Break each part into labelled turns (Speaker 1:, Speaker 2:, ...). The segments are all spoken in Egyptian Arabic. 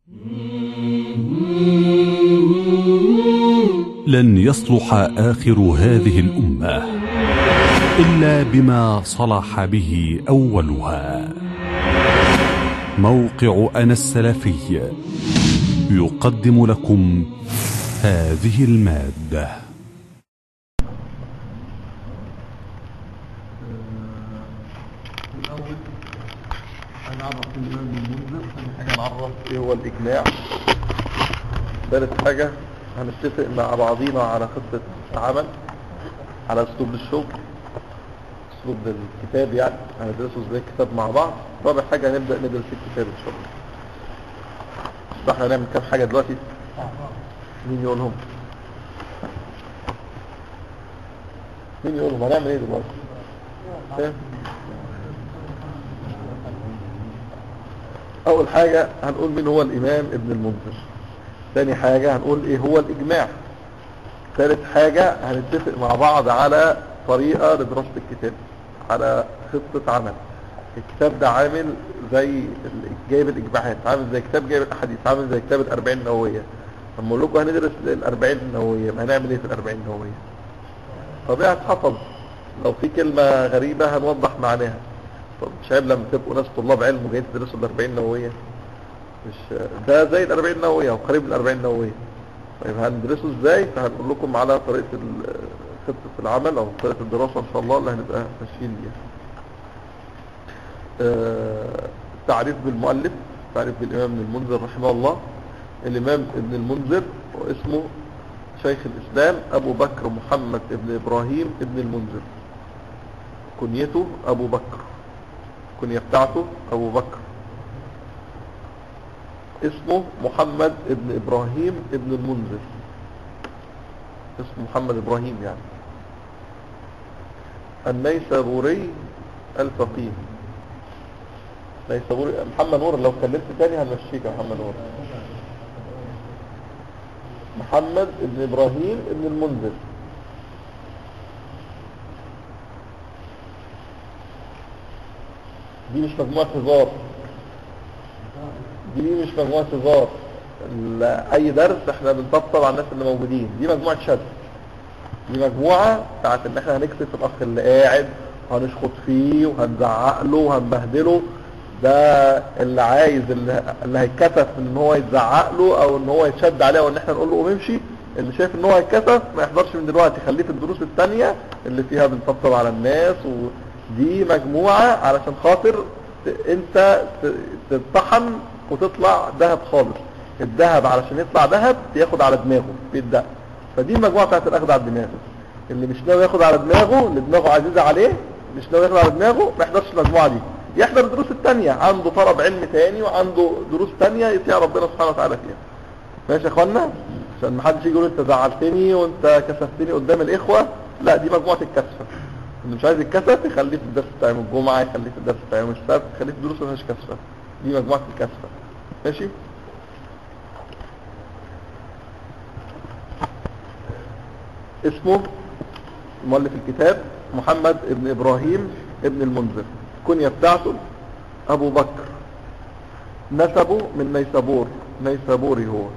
Speaker 1: لن يصلح آخر هذه الأمة إلا بما صلح به أولها موقع أنا السلفي يقدم لكم هذه المادة
Speaker 2: الأول هنعرف الإمام المنذر ثاني حاجة نعرف إيه هو الإجماع ثالث حاجة هنتفق مع بعضينا على خطة عمل على أسلوب الشغل أسلوب الكتاب يعني هندرسه ازاي الكتاب مع بعض رابع حاجة هنبدأ ندرس الكتاب إن شاء الله بس احنا هنعمل كام حاجة دلوقتي مين يقولهم مين يقولهم هنعمل ايه دلوقتي فاهم؟ اول حاجة هنقول مين هو الامام ابن المنذر ثاني حاجة هنقول ايه هو الاجماع ثالث حاجة هنتفق مع بعض على طريقة لدراسة الكتاب على خطة عمل الكتاب ده عامل زي ال- جايب الاجماعات عامل زي كتاب جايب الاحاديث عامل زي كتاب الاربعين النووية لما اقول لكم هندرس الاربعين النووية ما هنعمل ايه في الاربعين النووية طبيعة حفظ لو في كلمة غريبة هنوضح معناها طب مش عيب لما تبقوا ناس طلاب علم وجايين تدرسوا الاربعين نووية مش ده زي الاربعين نووية او قريب من الاربعين نووية طيب هندرسه ازاي فهنقول لكم على طريقة ال- خطة العمل او طريقة الدراسة ان شاء الله اللي هنبقى ماشيين بيها آه، تعريف بالمؤلف تعريف بالامام ابن المنذر رحمه الله الامام ابن المنذر واسمه شيخ الاسلام ابو بكر محمد ابن ابراهيم ابن المنذر كنيته ابو بكر كنية بتاعته ابو بكر اسمه محمد ابن ابراهيم ابن المنذر اسمه محمد ابراهيم يعني النيسابوري الفقيه نيسابوري محمد نور لو كلمت تاني هنمشيك يا محمد نور محمد ابن ابراهيم ابن المنذر دي مش مجموعة هزار دي مش مجموعة هزار ال- اي درس احنا بنطبطب على الناس اللي موجودين دي مجموعة شد دي مجموعة بتاعت ان احنا هنكسف الاخ اللي قاعد وهنشخط فيه وهنزعق له وهنبهدله ده اللي عايز اللي, اللي هيتكسف ان هو يتزعق له او ان هو يتشد عليه او ان احنا نقول له قوم امشي اللي شايف ان هو هيتكسف ما يحضرش من دلوقتي خليه في الدروس التانية اللي فيها بنطبطب على الناس ودي مجموعة علشان خاطر ت- انت ت- تتطحن وتطلع ذهب خالص الذهب علشان يطلع ذهب ياخد على دماغه بيبدأ فدي المجموعة بتاعت الاخذ على الدماغ اللي مش ناوي ياخد على دماغه اللي دماغه عزيزة عليه مش ناوي ياخد على دماغه ما يحضرش المجموعة دي يحضر الدروس التانية عنده طلب علم تاني وعنده دروس تانية يطيع ربنا سبحانه وتعالى فيها ماشي يا اخوانا عشان ما حدش يجي يقول انت زعلتني وانت كسفتني قدام الاخوة لا دي مجموعة الكسفة اللي مش عايز يتكسف يخليه في الدرس بتاع يوم الجمعة يخليه في الدرس بتاع يوم السبت يخليه في دروس ما فيهاش كسفة دي مجموعة الكسفة ماشي اسمه مؤلف الكتاب محمد ابن ابراهيم ابن المنذر الكنية بتاعته ابو بكر نسبه من نيسابور نيسابوري هو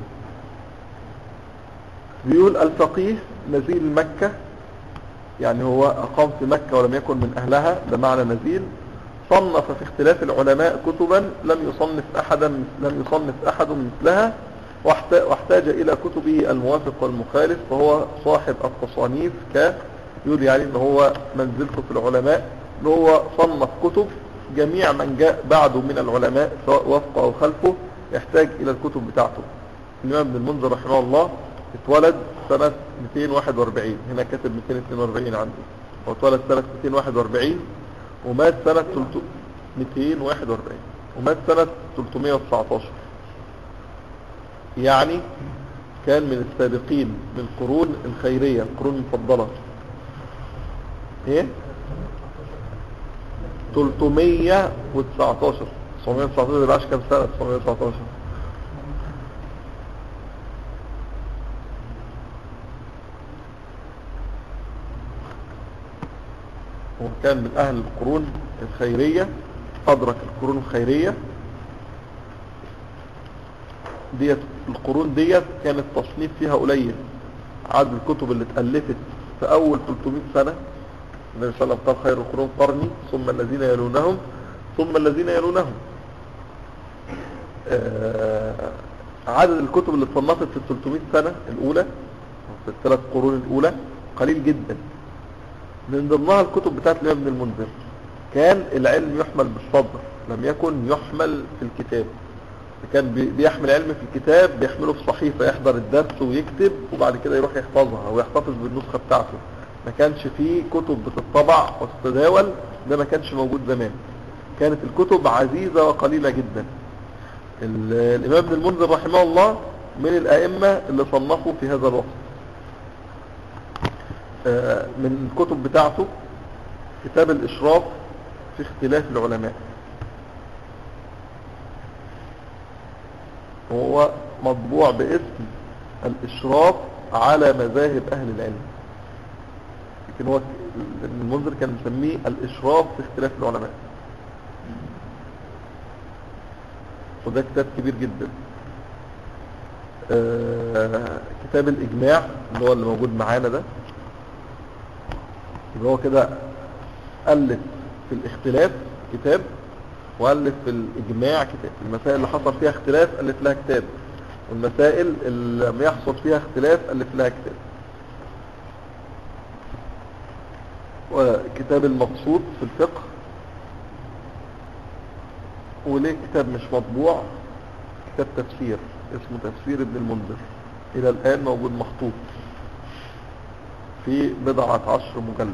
Speaker 2: بيقول الفقيه نزيل مكة يعني هو أقام في مكة ولم يكن من أهلها ده معنى نزيل صنف في اختلاف العلماء كتبا لم يصنف أحدا لم يصنف أحد مثلها واحت- واحتاج إلى كتبه الموافق والمخالف فهو صاحب التصانيف ك يقول يعني ان هو منزلته في العلماء ان هو صنف كتب جميع من جاء بعده من العلماء سواء وفقه او خلفه يحتاج الى الكتب بتاعته الامام ابن المنذر رحمه الله اتولد سنة 241 هنا كاتب 242 عندي هو اتولد سنة 241 ومات سنة 300 241 ومات سنة 319 يعني كان من السابقين من القرون الخيرية القرون المفضلة ايه 319 919 يبقى عاش كام سنة 919 هو كان من أهل القرون الخيرية أدرك القرون الخيرية ديت القرون ديت كان التصنيف فيها قليل عدد الكتب اللي اتألفت في أول 300 سنة النبي صلى الله عليه وسلم قال خير القرون قرني ثم الذين يلونهم ثم الذين يلونهم آه، عدد الكتب اللي اتصنفت في ال 300 سنة الأولى في الثلاث قرون الأولى قليل جدا من ضمنها الكتب بتاعت الإمام ابن المنذر كان العلم يحمل بالصدر لم يكن يحمل في الكتاب كان بي- بيحمل علم في الكتاب بيحمله في صحيفة يحضر الدرس ويكتب وبعد كده يروح يحفظها ويحتفظ بالنسخة بتاعته ما كانش فيه كتب بتطبع وتتداول ده ما كانش موجود زمان كانت الكتب عزيزة وقليلة جدا ال- الإمام ابن المنذر رحمه الله من الأئمة اللي صنفوا في هذا الوقت آه، من الكتب بتاعته كتاب الإشراف في اختلاف العلماء هو مطبوع باسم الإشراف على مذاهب أهل العلم لكن هو المنذر كان مسميه الإشراف في اختلاف العلماء وده كتاب كبير جدا آه، كتاب الإجماع اللي هو اللي موجود معانا ده يبقى هو كده ألف في الاختلاف كتاب وألف في الإجماع كتاب المسائل اللي حصل فيها اختلاف ألف لها كتاب والمسائل اللي لم يحصل فيها اختلاف ألف لها كتاب وكتاب المقصود في الفقه وليه كتاب مش مطبوع كتاب تفسير اسمه تفسير ابن المنذر إلى الآن موجود مخطوط في بضعة عشر مجلد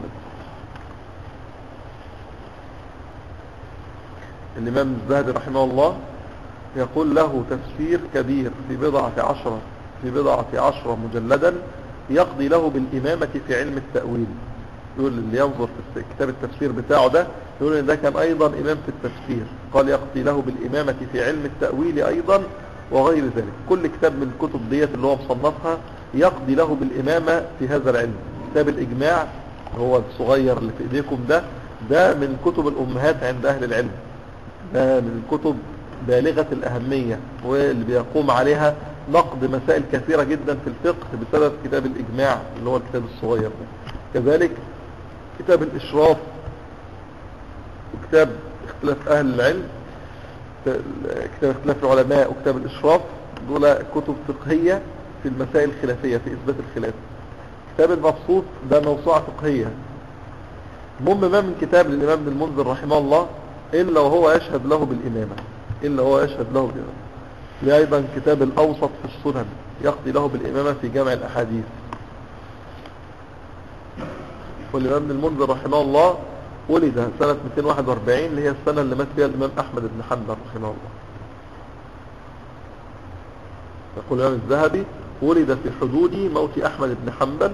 Speaker 2: الإمام الزهدي رحمه الله يقول له تفسير كبير في بضعة عشرة في بضعة عشرة مجلدا يقضي له بالإمامة في علم التأويل يقول اللي ينظر في الس- كتاب التفسير بتاعه ده يقول ان ده كان ايضا امام في التفسير قال يقضي له بالامامة في علم التأويل ايضا وغير ذلك كل كتاب من الكتب ديت اللي هو مصنفها يقضي له بالامامة في هذا العلم كتاب الاجماع هو الصغير اللي في ايديكم ده ده من كتب الامهات عند اهل العلم ده من الكتب بالغة الأهمية واللي بيقوم عليها نقد مسائل كثيرة جدا في الفقه بسبب كتاب الإجماع اللي هو الكتاب الصغير ده كذلك كتاب الإشراف وكتاب اختلاف أهل العلم كتاب اختلاف العلماء وكتاب الإشراف دول كتب فقهية في المسائل الخلافية في إثبات الخلاف كتاب المبسوط ده موسوعة فقهية المهم ما من كتاب للإمام ابن المنذر رحمه الله إلا وهو يشهد له بالإمامة إلا وهو يشهد له بالإمامة ليه أيضا كتاب الأوسط في السنن يقضي له بالإمامة في جامع الأحاديث والإمام ابن المنذر رحمه الله ولد سنة 241 اللي هي السنة اللي مات فيها الإمام أحمد بن حنبل رحمه الله يقول الإمام الذهبي ولد في حدود موت أحمد بن حنبل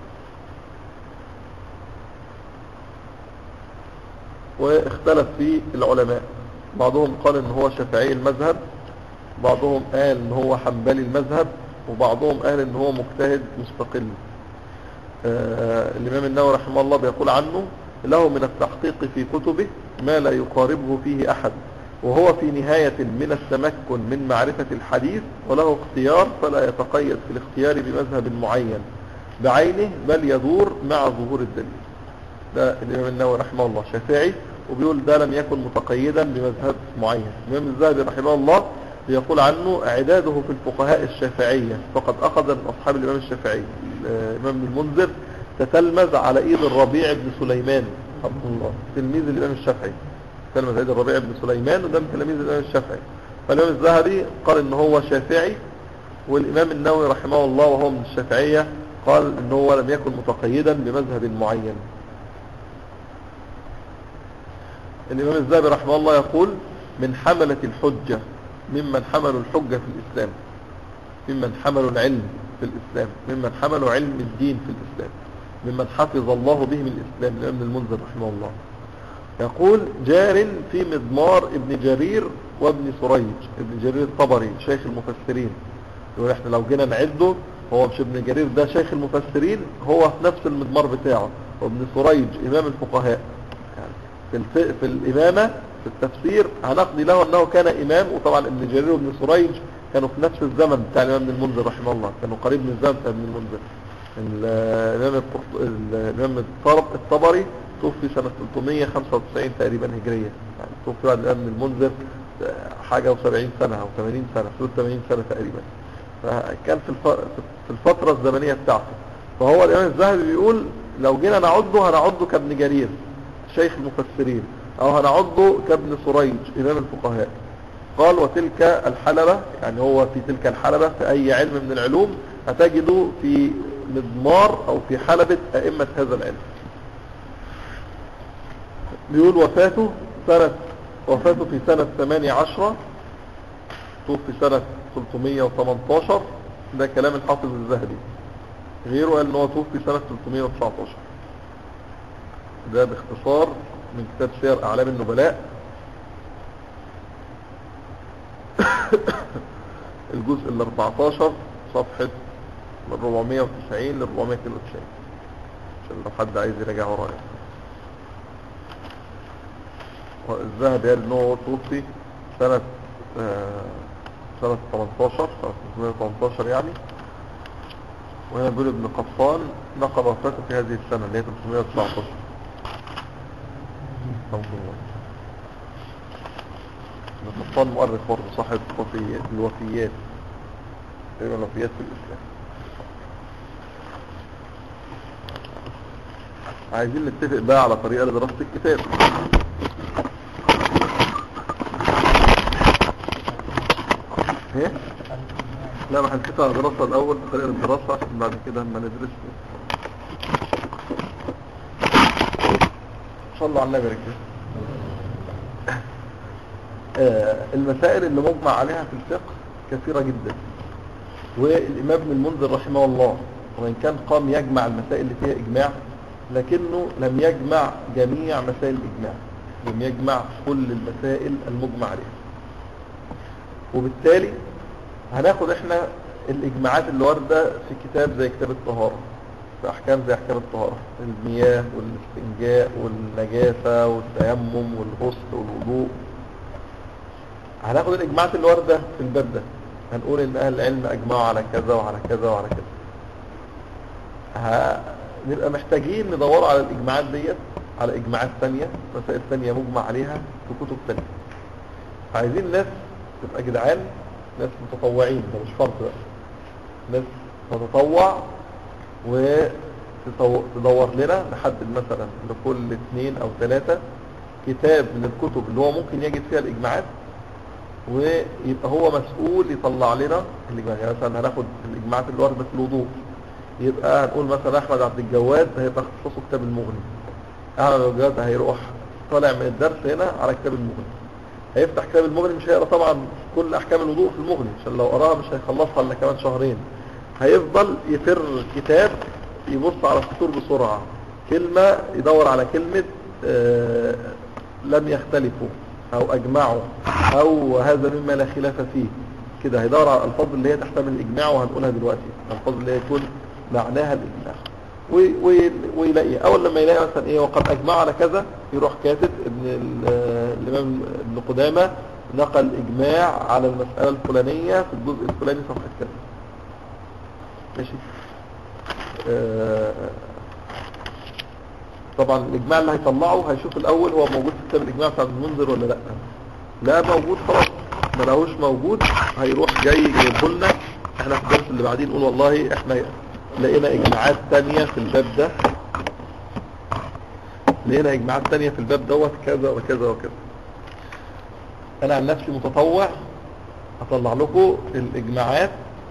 Speaker 2: واختلف فيه العلماء بعضهم قال ان هو شافعي المذهب بعضهم قال ان هو حنبلي المذهب وبعضهم قال ان هو مجتهد مستقل آه الامام النووي رحمه الله بيقول عنه له من التحقيق في كتبه ما لا يقاربه فيه احد وهو في نهاية من التمكن من معرفة الحديث وله اختيار فلا يتقيد في الاختيار بمذهب معين بعينه بل يدور مع ظهور الدليل ده الإمام النووي رحمه الله شافعي وبيقول ده لم يكن متقيدا بمذهب معين الإمام الذهبي رحمه الله بيقول عنه اعداده في الفقهاء الشافعية فقد أخذ من أصحاب الإمام الشافعي الإمام ابن المنذر تتلمذ على إيد الربيع بن سليمان رحمه الله تلميذ الإمام الشافعي تلمذ على إيد الربيع بن سليمان وده من تلاميذ الإمام الشافعي فالإمام الذهبي قال إن هو شافعي والإمام النووي رحمه الله وهو من الشافعية قال إن هو لم يكن متقيدا بمذهب معين الإمام الذهبي رحمه الله يقول من حملة الحجة ممن حملوا الحجة في الإسلام ممن حملوا العلم في الإسلام ممن حملوا علم الدين في الإسلام ممن حفظ الله بهم الإسلام الإمام ابن المنذر رحمه الله يقول جار في مضمار ابن جرير وابن سريج ابن جرير الطبري شيخ المفسرين يقول احنا لو جينا نعده هو مش ابن جرير ده شيخ المفسرين هو في نفس المضمار بتاعه وابن سريج إمام الفقهاء يعني في, الف... في الإمامة في التفسير هنقضي له أنه كان إمام وطبعا ابن جرير وابن سريج كانوا في نفس الزمن بتاع الإمام ابن المنذر رحمه الله كانوا قريب من الزمن بتاع ابن المنذر ال- الإمام القرط- ال- الإمام الطرب- الطبري توفي سنة 395 تقريبا هجرية يعني توفي بعد الإمام ابن المنذر حاجة و70 سنة أو 80 سنة حدود 80 سنة تقريبا فكان في الف- في الفترة الزمنية بتاعته فهو الإمام الذهبي بيقول لو جينا نعده هنعده كابن جرير شيخ المفسرين أو هنعده كابن سريج إمام الفقهاء قال وتلك الحلبة يعني هو في تلك الحلبة في أي علم من العلوم هتجده في مضمار أو في حلبة أئمة هذا العلم بيقول وفاته سنة وفاته في سنة 18 توفي سنة 318 ده كلام الحافظ الذهبي غيره قال ان هو توفي سنة 319 ده باختصار من كتاب سير اعلام النبلاء الجزء ال 14 صفحة من 490 ل 492 عشان لو حد عايز يراجع ورايا الذهبي قال ان هو توفي سنة آه، سنة 18 سنة 318 يعني وهنا بيقول ابن قطان نقل وفاته في هذه السنة اللي هي 319 الحمد لله. ابن قطان مؤرخ برضه صاحب وفي الوفيات تقريبا الوفيات في الإسلام عايزين نتفق بقى على طريقة لدراسة الكتاب ايه لا ما هنتفق على دراسة الأول طريقة الدراسة عشان بعد كده اما ندرس صلوا على النبي رجل آه المسائل اللي مجمع عليها في الفقه كثيرة جدا والإمام ابن المنذر رحمه الله وإن كان قام يجمع المسائل اللي فيها إجماع لكنه لم يجمع جميع مسائل الإجماع لم يجمع كل المسائل المجمع عليها وبالتالي هناخد احنا الإجماعات اللي واردة في كتاب زي كتاب الطهارة في أحكام زي أحكام الطهارة المياه والاستنجاء والنجاسة والتيمم والغسل والوضوء هناخد الإجماعات اللي واردة في الباب ده هنقول إن أهل العلم أجمعوا على كذا وعلى كذا وعلى كذا هنبقى محتاجين ندور على الإجماعات ديت على إجماعات تانية مسائل تانية مجمع عليها في كتب تانية عايزين ناس تبقى جدعان ناس متطوعين ده مش فرض بقى ناس تتطوع وتدور لنا نحدد مثلا لكل اثنين او ثلاثة كتاب من الكتب اللي هو ممكن يجد فيها الإجماعات ويبقى هو مسؤول يطلع لنا الإجماع يعني مثلا هناخد الإجماعات اللي واردة في الوضوء يبقى هنقول مثلا أحمد عبد الجواد هيبقى اختصاصه كتاب المغني أحمد عبد الجواد هيروح طالع من الدرس هنا على كتاب المغني هيفتح كتاب المغني مش هيقرا طبعا كل أحكام الوضوء في المغني عشان لو قراها مش هيخلصها إلا كمان شهرين هيفضل يفر كتاب يبص على السطور بسرعة كلمة يدور على كلمة آه لم يختلفوا او اجمعوا او هذا مما لا خلاف فيه كده هيدور على الالفاظ اللي هي تحتمل الاجماع وهنقولها دلوقتي الالفاظ اللي هي يكون معناها الاجماع وي- وي- ويلاقي اول لما يلاقي مثلا ايه وقد اجمع على كذا يروح كاتب ابن ال- آه، الامام ابن قدامه نقل اجماع على المساله الفلانيه في الجزء الفلاني صفحه كذا ماشي آه، طبعا الاجماع اللي هيطلعه هيشوف الاول هو موجود في كتاب الاجماع بتاع ابن المنذر ولا لا لا موجود خلاص ما لهوش موجود هيروح جاي جايبه لنا احنا في الدرس اللي بعدين نقول والله احنا لقينا اجماعات تانية في الباب ده لقينا اجماعات تانية في الباب دوت كذا وكذا وكذا انا عن نفسي متطوع اطلع لكم الاجماعات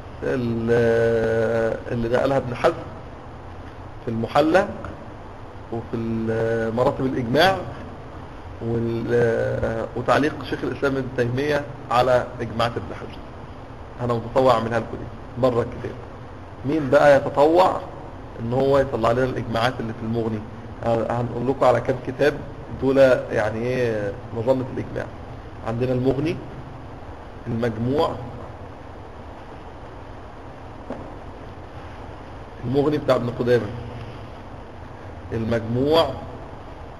Speaker 2: ال- اللي نقلها ابن حزم في المحلى وفي ال- مراتب الإجماع وال- وتعليق شيخ الإسلام ابن تيمية على إجماعات ابن حزم أنا متطوع أعملها لكم دي بره الكتاب مين بقى يتطوع إن هو يطلع لنا الإجماعات اللي في المغني هنقول لكم على كام كتاب دول يعني إيه مظلة الإجماع عندنا المغني المجموع المغني بتاع ابن قدامه المجموع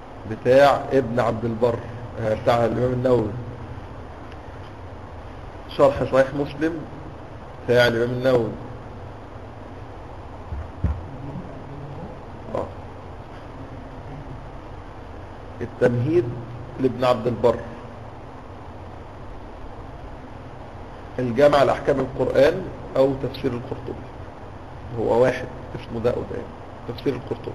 Speaker 2: بتاع ابن عبد البر آه، بتاع الإمام النووي شرح صحيح مسلم بتاع الإمام النووي آه. التمهيد لابن عبد البر الجامع لأحكام القرآن أو تفسير القرطبي هو واحد اسمه ده أو ده تفسير القرطبي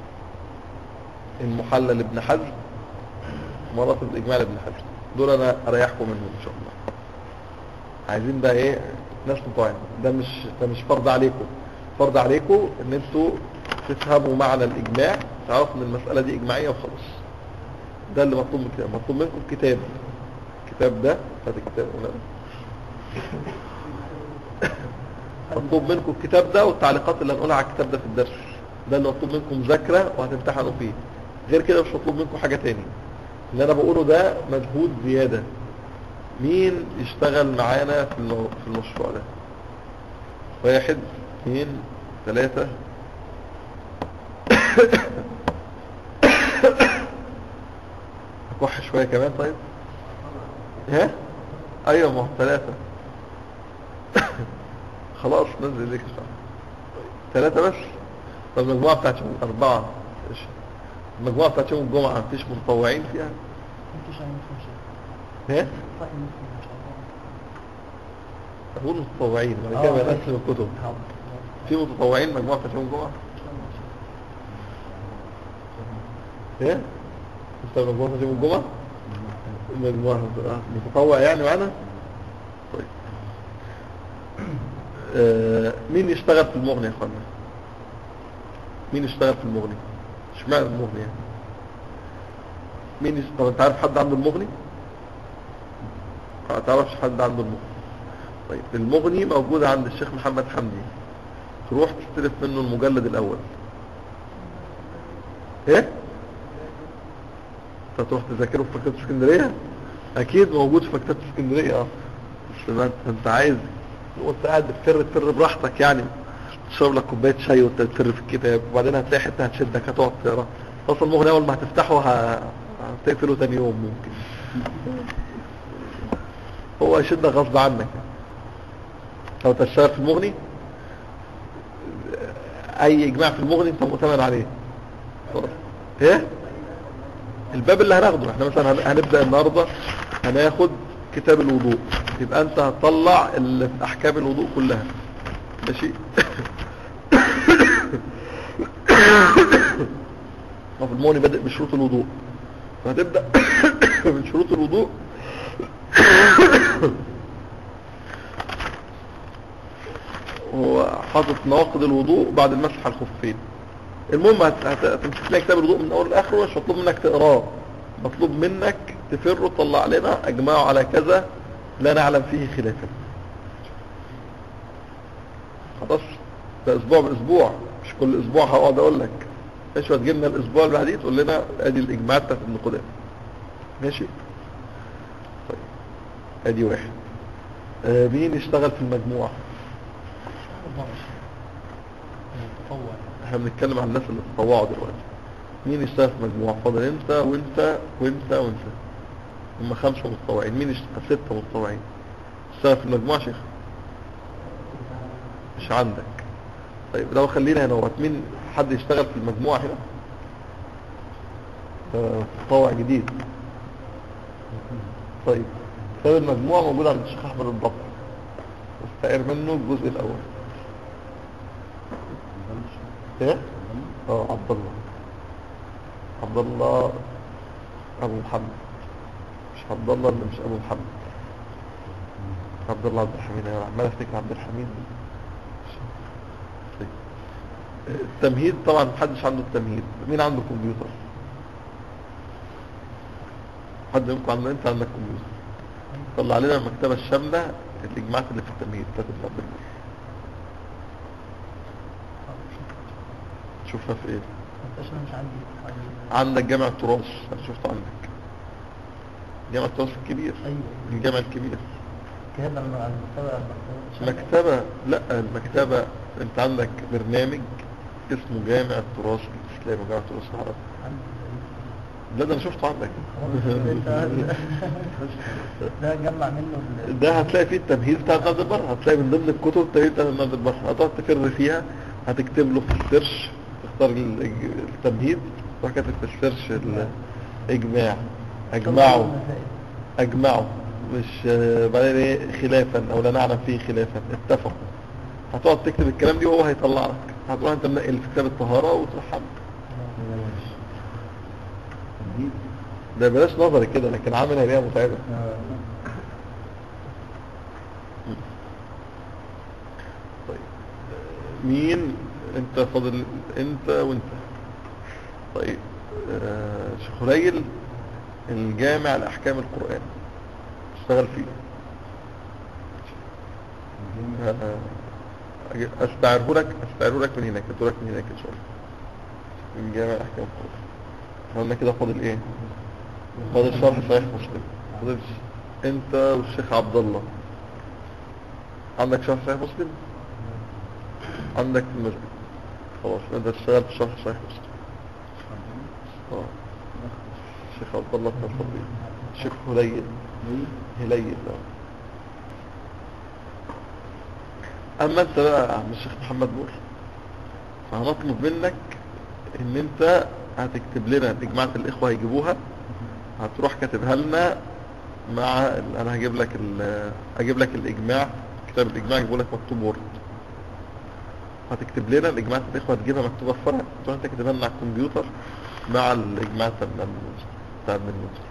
Speaker 2: المحلل ابن حزم مراتب الإجماع لابن حزم دول أنا أريحكم منهم إن شاء الله عايزين بقى إيه ناس مطاعمة ده مش ده مش فرض عليكم فرض عليكم إن أنتوا تفهموا معنى الإجماع تعرفوا إن المسألة دي إجماعية وخلاص ده اللي مطلوب من كده مطلوب منكم كتاب الكتاب ده هذا الكتاب هنا مطلوب منكم الكتاب ده والتعليقات اللي هنقولها على الكتاب ده في الدرس ده اللي مطلوب منكم مذاكرة وهتمتحنوا فيه غير كده مش مطلوب منكم حاجة تاني اللي انا بقوله ده مجهود زيادة مين يشتغل معانا في المو... في المشروع ده واحد اثنين ثلاثة اكح شوية كمان طيب ها ايوه ما هو ثلاثة خلاص نزل ليك ثلاثة بس طب المجموعة بتاعت يوم أربعة إيش؟ المجموعة بتاعت يوم الجمعة مفيش متطوعين فيها
Speaker 3: مفيش عين مسلم
Speaker 2: ها
Speaker 3: صحيح مسلم ان شاء الله
Speaker 2: أقول متطوعين بعد كده
Speaker 3: آه،
Speaker 2: بنقسم الكتب
Speaker 3: حاضر.
Speaker 2: في متطوعين مجموعة بتاعت يوم الجمعة ها انت مجموعة بتاعت يوم الجمعة مجموعة آه، متطوع يعني معانا طيب آه، مين يشتغل في المغني يا اخوانا مين يشتغل في المغني اشمعنى المغني يعني مين يش... طب انت عارف حد عنده المغني ما تعرفش حد عنده المغني طيب المغني موجود عند الشيخ محمد حمدي تروح تستلف منه المجلد الاول ايه انت تروح تذاكره في مكتبة اسكندرية اكيد موجود في مكتبة اسكندرية اه بس ما انت- انت عايز وانت قاعد بتفر تفر براحتك يعني تشرب لك كوبايه شاي وانت بتفر في الكتاب وبعدين هتلاقي حته هتشدك هتقعد تقرا اصلا المغني اول ما هتفتحه ه- هتقفله تاني يوم ممكن هو يشدك غصب عنك لو تشتغل في المغني اي اجماع في المغني انت مؤتمن عليه خلاص ايه الباب اللي هناخده احنا مثلا هن- هنبدأ النهاردة هناخد كتاب الوضوء يبقى انت هتطلع ال- احكام الوضوء كلها ماشي وفي المغني بدأ بشروط الوضوء فهتبدأ من شروط الوضوء هو حاطط نواقض الوضوء بعد المسح على الخفين المهم هت- هت- هتمسك لنا كتاب الوضوء من اول لاخره مش مطلوب منك تقراه مطلوب منك تفر وتطلع لنا اجمعوا على كذا لا نعلم فيه خلافا خلاص ده اسبوع باسبوع مش كل اسبوع هقعد اقول لك ماشي وتجي لنا الاسبوع اللي بعديه تقول لنا ادي الاجماعات بتاعت ابن قدامه ماشي طيب ادي واحد آه مين يشتغل في المجموعه
Speaker 3: 24 تطوع
Speaker 2: احنا بنتكلم عن الناس اللي تطوعوا دلوقتي مين يشتغل في مجموعة فاضل انت وانت وانت وانت هم خمسة متطوعين مين يشتغل ستة متطوعين يشتغل في المجموعة يا شيخ مش عندك طيب لو خلينا هنا وقت مين حد يشتغل في المجموعة هنا ده متطوع جديد طيب كتاب المجموعة موجود عند الشيخ احمد الضبط استعير منه الجزء الاول ايه اه عبد الله عبد الله ابو محمد مش عبد الله اللي مش ابو محمد عبد الله عبد الحميد انا عمال افتكر عبد الحميد طيب. التمهيد طبعا محدش عنده التمهيد مين عنده كمبيوتر حد منكم عنده انت عندك كمبيوتر طلع لنا المكتبه الشامله الاجماعات اللي في التمهيد بتاعت ابن عبد البر شوفها في ايه
Speaker 3: عشان مش عندي حاجة-
Speaker 2: عندك جامع التراث انا شفته عندك جامع التراث الكبير
Speaker 3: ايوه
Speaker 2: الجامع الكبير
Speaker 3: كتاب لما المكتبة المكتبة
Speaker 2: مكتبة لا المكتبة انت عندك برنامج اسمه جامع التراث الاسلامي وجامع التراث العربي
Speaker 3: عندي
Speaker 2: ده ده انا شفته عندك
Speaker 3: ده جمع منه ال-
Speaker 2: ده هتلاقي فيه التمهيد بتاع ابن عبد البر هتلاقي من ضمن الكتب التمهيد بتاع ابن عبد البر هتقعد تفر فيها هتكتب له في السيرش تختار ال- التمهيد تروح كاتب في السيرش الاجماع اجمعوا اجمعوا مش آه، بعدين ايه خلافا او لا نعلم فيه خلافا اتفقوا هتقعد تكتب الكلام دي وهو هيطلع لك هتروح انت منقل في كتاب الطهارة وتروح حمل ده بلاش نظري كده لكن عامل هي متعبة طيب مين انت فاضل انت وانت طيب آه، شيخ هليل الجامع لأحكام القرآن اشتغل فيه آه، أجي- استعره لك استعره لك من هناك ادوا لك من هناك ان شاء الله من جامع احكام القرآن احنا قلنا كده فاضل ايه فاضل شرح صحيح مسلم فاضلش انت والشيخ عبد الله عندك شرح صحيح مسلم عندك في المسجد خلاص انت تشتغل في شرح صحيح مسلم اه الشيخ عبد الله بن الفضيل الشيخ هليل هليل اه اما انت بقى يا عم الشيخ محمد نور فهنطلب منك ان انت هتكتب لنا اجماعة الاخوة هيجيبوها هتروح كاتبها لنا مع ال- انا هجيب لك ال- هجيب لك الاجماع كتاب الاجماع هجيبه لك مكتوب وورد هتكتب لنا الاجماع الاخوة هتجيبها مكتوبة في فرع تروح انت تكتبها لنا على الكمبيوتر مع الاجماع بتاع ابن المنذر بتاع ابن المنذر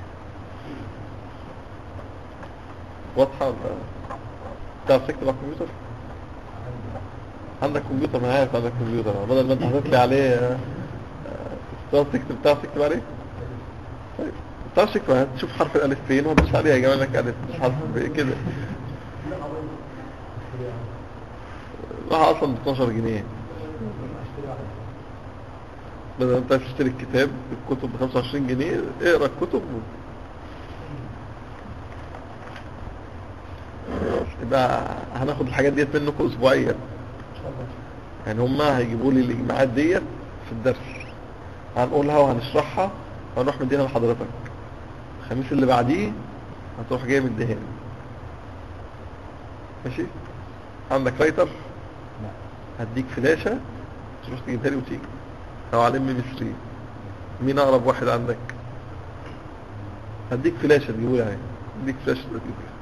Speaker 2: واضحة ولا تعرف تكتب على الكمبيوتر عندك كمبيوتر ما أنا عارف عندك كمبيوتر بدل ما انت هتطلع عليه آه، آه، تعرف تكتب تعرف تكتب عليه طيب تعرف تكتب هتشوف حرف الالف فين وتدوس عليها يا جماعه لك الف مش حرف ب كده راح اصلا ب 12 جنيه بدل ما انت تشتري الكتاب الكتب ب 25 جنيه اقرا الكتب و... خلاص، يبقى هناخد الحاجات ديت منكم اسبوعيا يعني هما هيجيبوا لي الاجماعات ديت في الدرس هنقولها وهنشرحها وهنروح مدينها لحضرتك الخميس اللي بعديه هتروح جاي مديها لي ماشي عندك رايتر هديك فلاشة تروح تجيبها لي وتيجي او على ام مصري مين اقرب واحد عندك هديك فلاشة تجيبوا لي عليها هديك فلاشة تجيبوا لي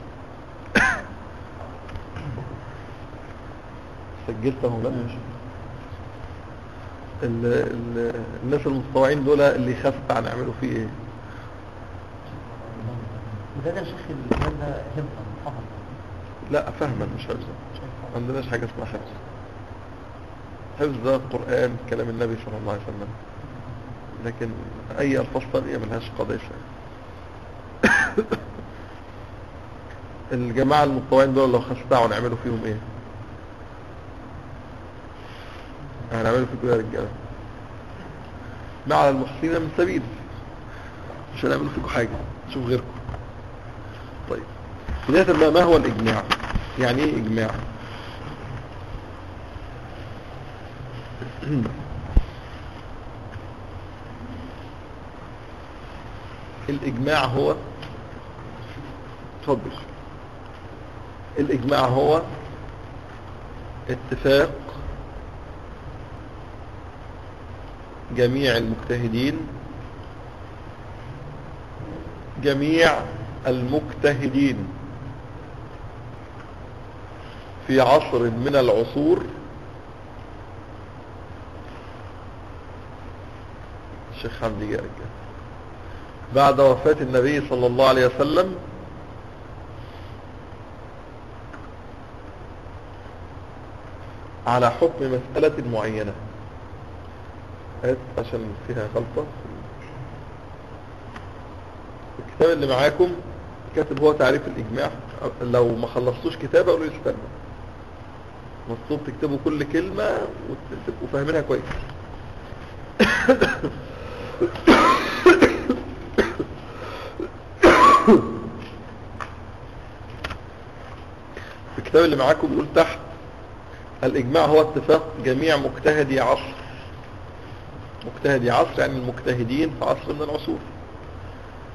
Speaker 2: سجلت اهو لا ال ال الناس المتطوعين دول اللي يخاف هنعملوا فيه ايه
Speaker 3: وده ده شيخ الإمام ده حفظا حفظ
Speaker 2: لا فهما مش حفظا ما عندناش حاجة اسمها حفظ حفظ ده القرآن كلام النبي صلى الله عليه وسلم لكن اي الفاظ ثانيه ملهاش قضية شيء الجماعة المتطوعين دول لو خستعوا نعملوا فيهم ايه هنعملوا فيكم إيه يا رجاله ما على المحسنين من سبيل مش هنعملوا فيكم حاجة شوف غيركم طيب بداية ما ما هو الإجماع يعني إيه إجماع الإجماع هو تفضل الإجماع هو اتفاق جميع المجتهدين جميع المجتهدين في عصر من العصور الشيخ حمدي يا رجال بعد وفاة النبي صلى الله عليه وسلم على حكم مسألة معينة هات عشان فيها غلطة الكتاب اللي معاكم كاتب هو تعريف الإجماع لو ما خلصتوش كتاب أقول له استنى مطلوب تكتبوا كل كلمة وتبقوا فاهمينها كويس الكتاب اللي معاكم بيقول تحت الإجماع هو اتفاق جميع مجتهدي عصر مجتهدي عصر يعني المجتهدين في عصر من العصور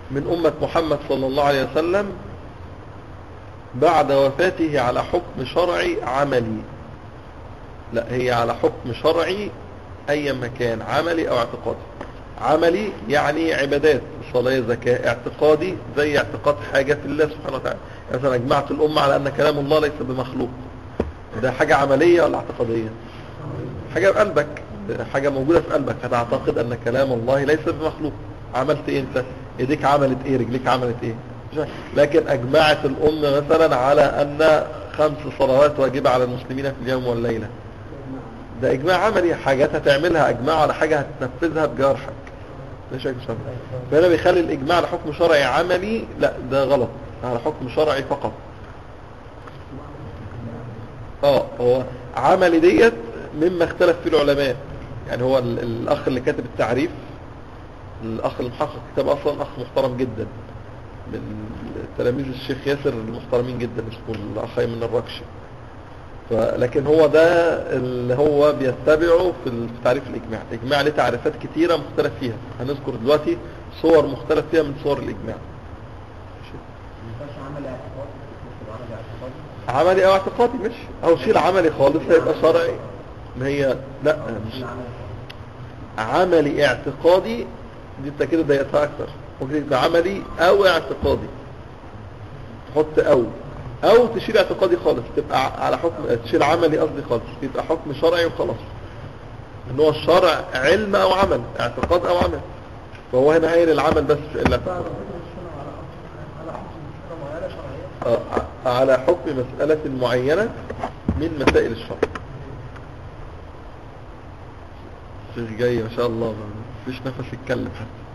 Speaker 2: من أمة محمد صلى الله عليه وسلم بعد وفاته على حكم شرعي عملي لا هي على حكم شرعي أي مكان عملي أو اعتقادي عملي يعني عبادات صلاة زكاة اعتقادي زي اعتقاد حاجة في الله سبحانه وتعالى مثلا أجمعت الأمة على أن كلام الله ليس بمخلوق ده حاجة عملية ولا اعتقادية حاجة في قلبك حاجة موجودة في قلبك هتعتقد أن كلام الله ليس بمخلوق عملت إيه أنت ايديك عملت إيه رجليك عملت إيه لكن أجمعت الأمة مثلا على أن خمس صلوات واجبة على المسلمين في اليوم والليلة ده إجماع عملي حاجات هتعملها إجماع على حاجة هتنفذها بجارحك ليش هيك مسمى فهنا بيخلي الإجماع على حكم شرعي عملي لا ده غلط على حكم شرعي فقط اه هو عملي ديت مما اختلف فيه العلماء يعني هو ال- الأخ اللي كاتب التعريف الأخ المحقق كتاب أصلا أخ محترم جدا من تلاميذ الشيخ ياسر المحترمين جدا اسمه الأخ من الركشي ف- لكن هو ده اللي هو بيتبعه في ال- في تعريف الإجماع الإجماع له تعريفات كتيرة مختلف فيها هنذكر دلوقتي صور مختلف فيها من صور الإجماع
Speaker 3: ينفعش عمل اعتقاد مش عمل اعتقادي
Speaker 2: عملي أو اعتقادي مش أو شيل عملي خالص هيبقى شرعي ما هي لا مش
Speaker 3: العمل
Speaker 2: عملي اعتقادي دي انت كده ضيقتها اكتر ممكن يبقى عملي او اعتقادي تحط او او تشيل اعتقادي خالص تبقى على حكم تشيل عملي قصدي خالص يبقى حكم شرعي وخلاص ان هو الشرع علم او عمل اعتقاد او عمل فهو هنا قايل العمل بس مش الا الاعتقاد. آه، ع- على حكم مسألة معينة من مسائل الشرع الشيخ جاي ما شاء الله مفيش نفس يتكلم حتى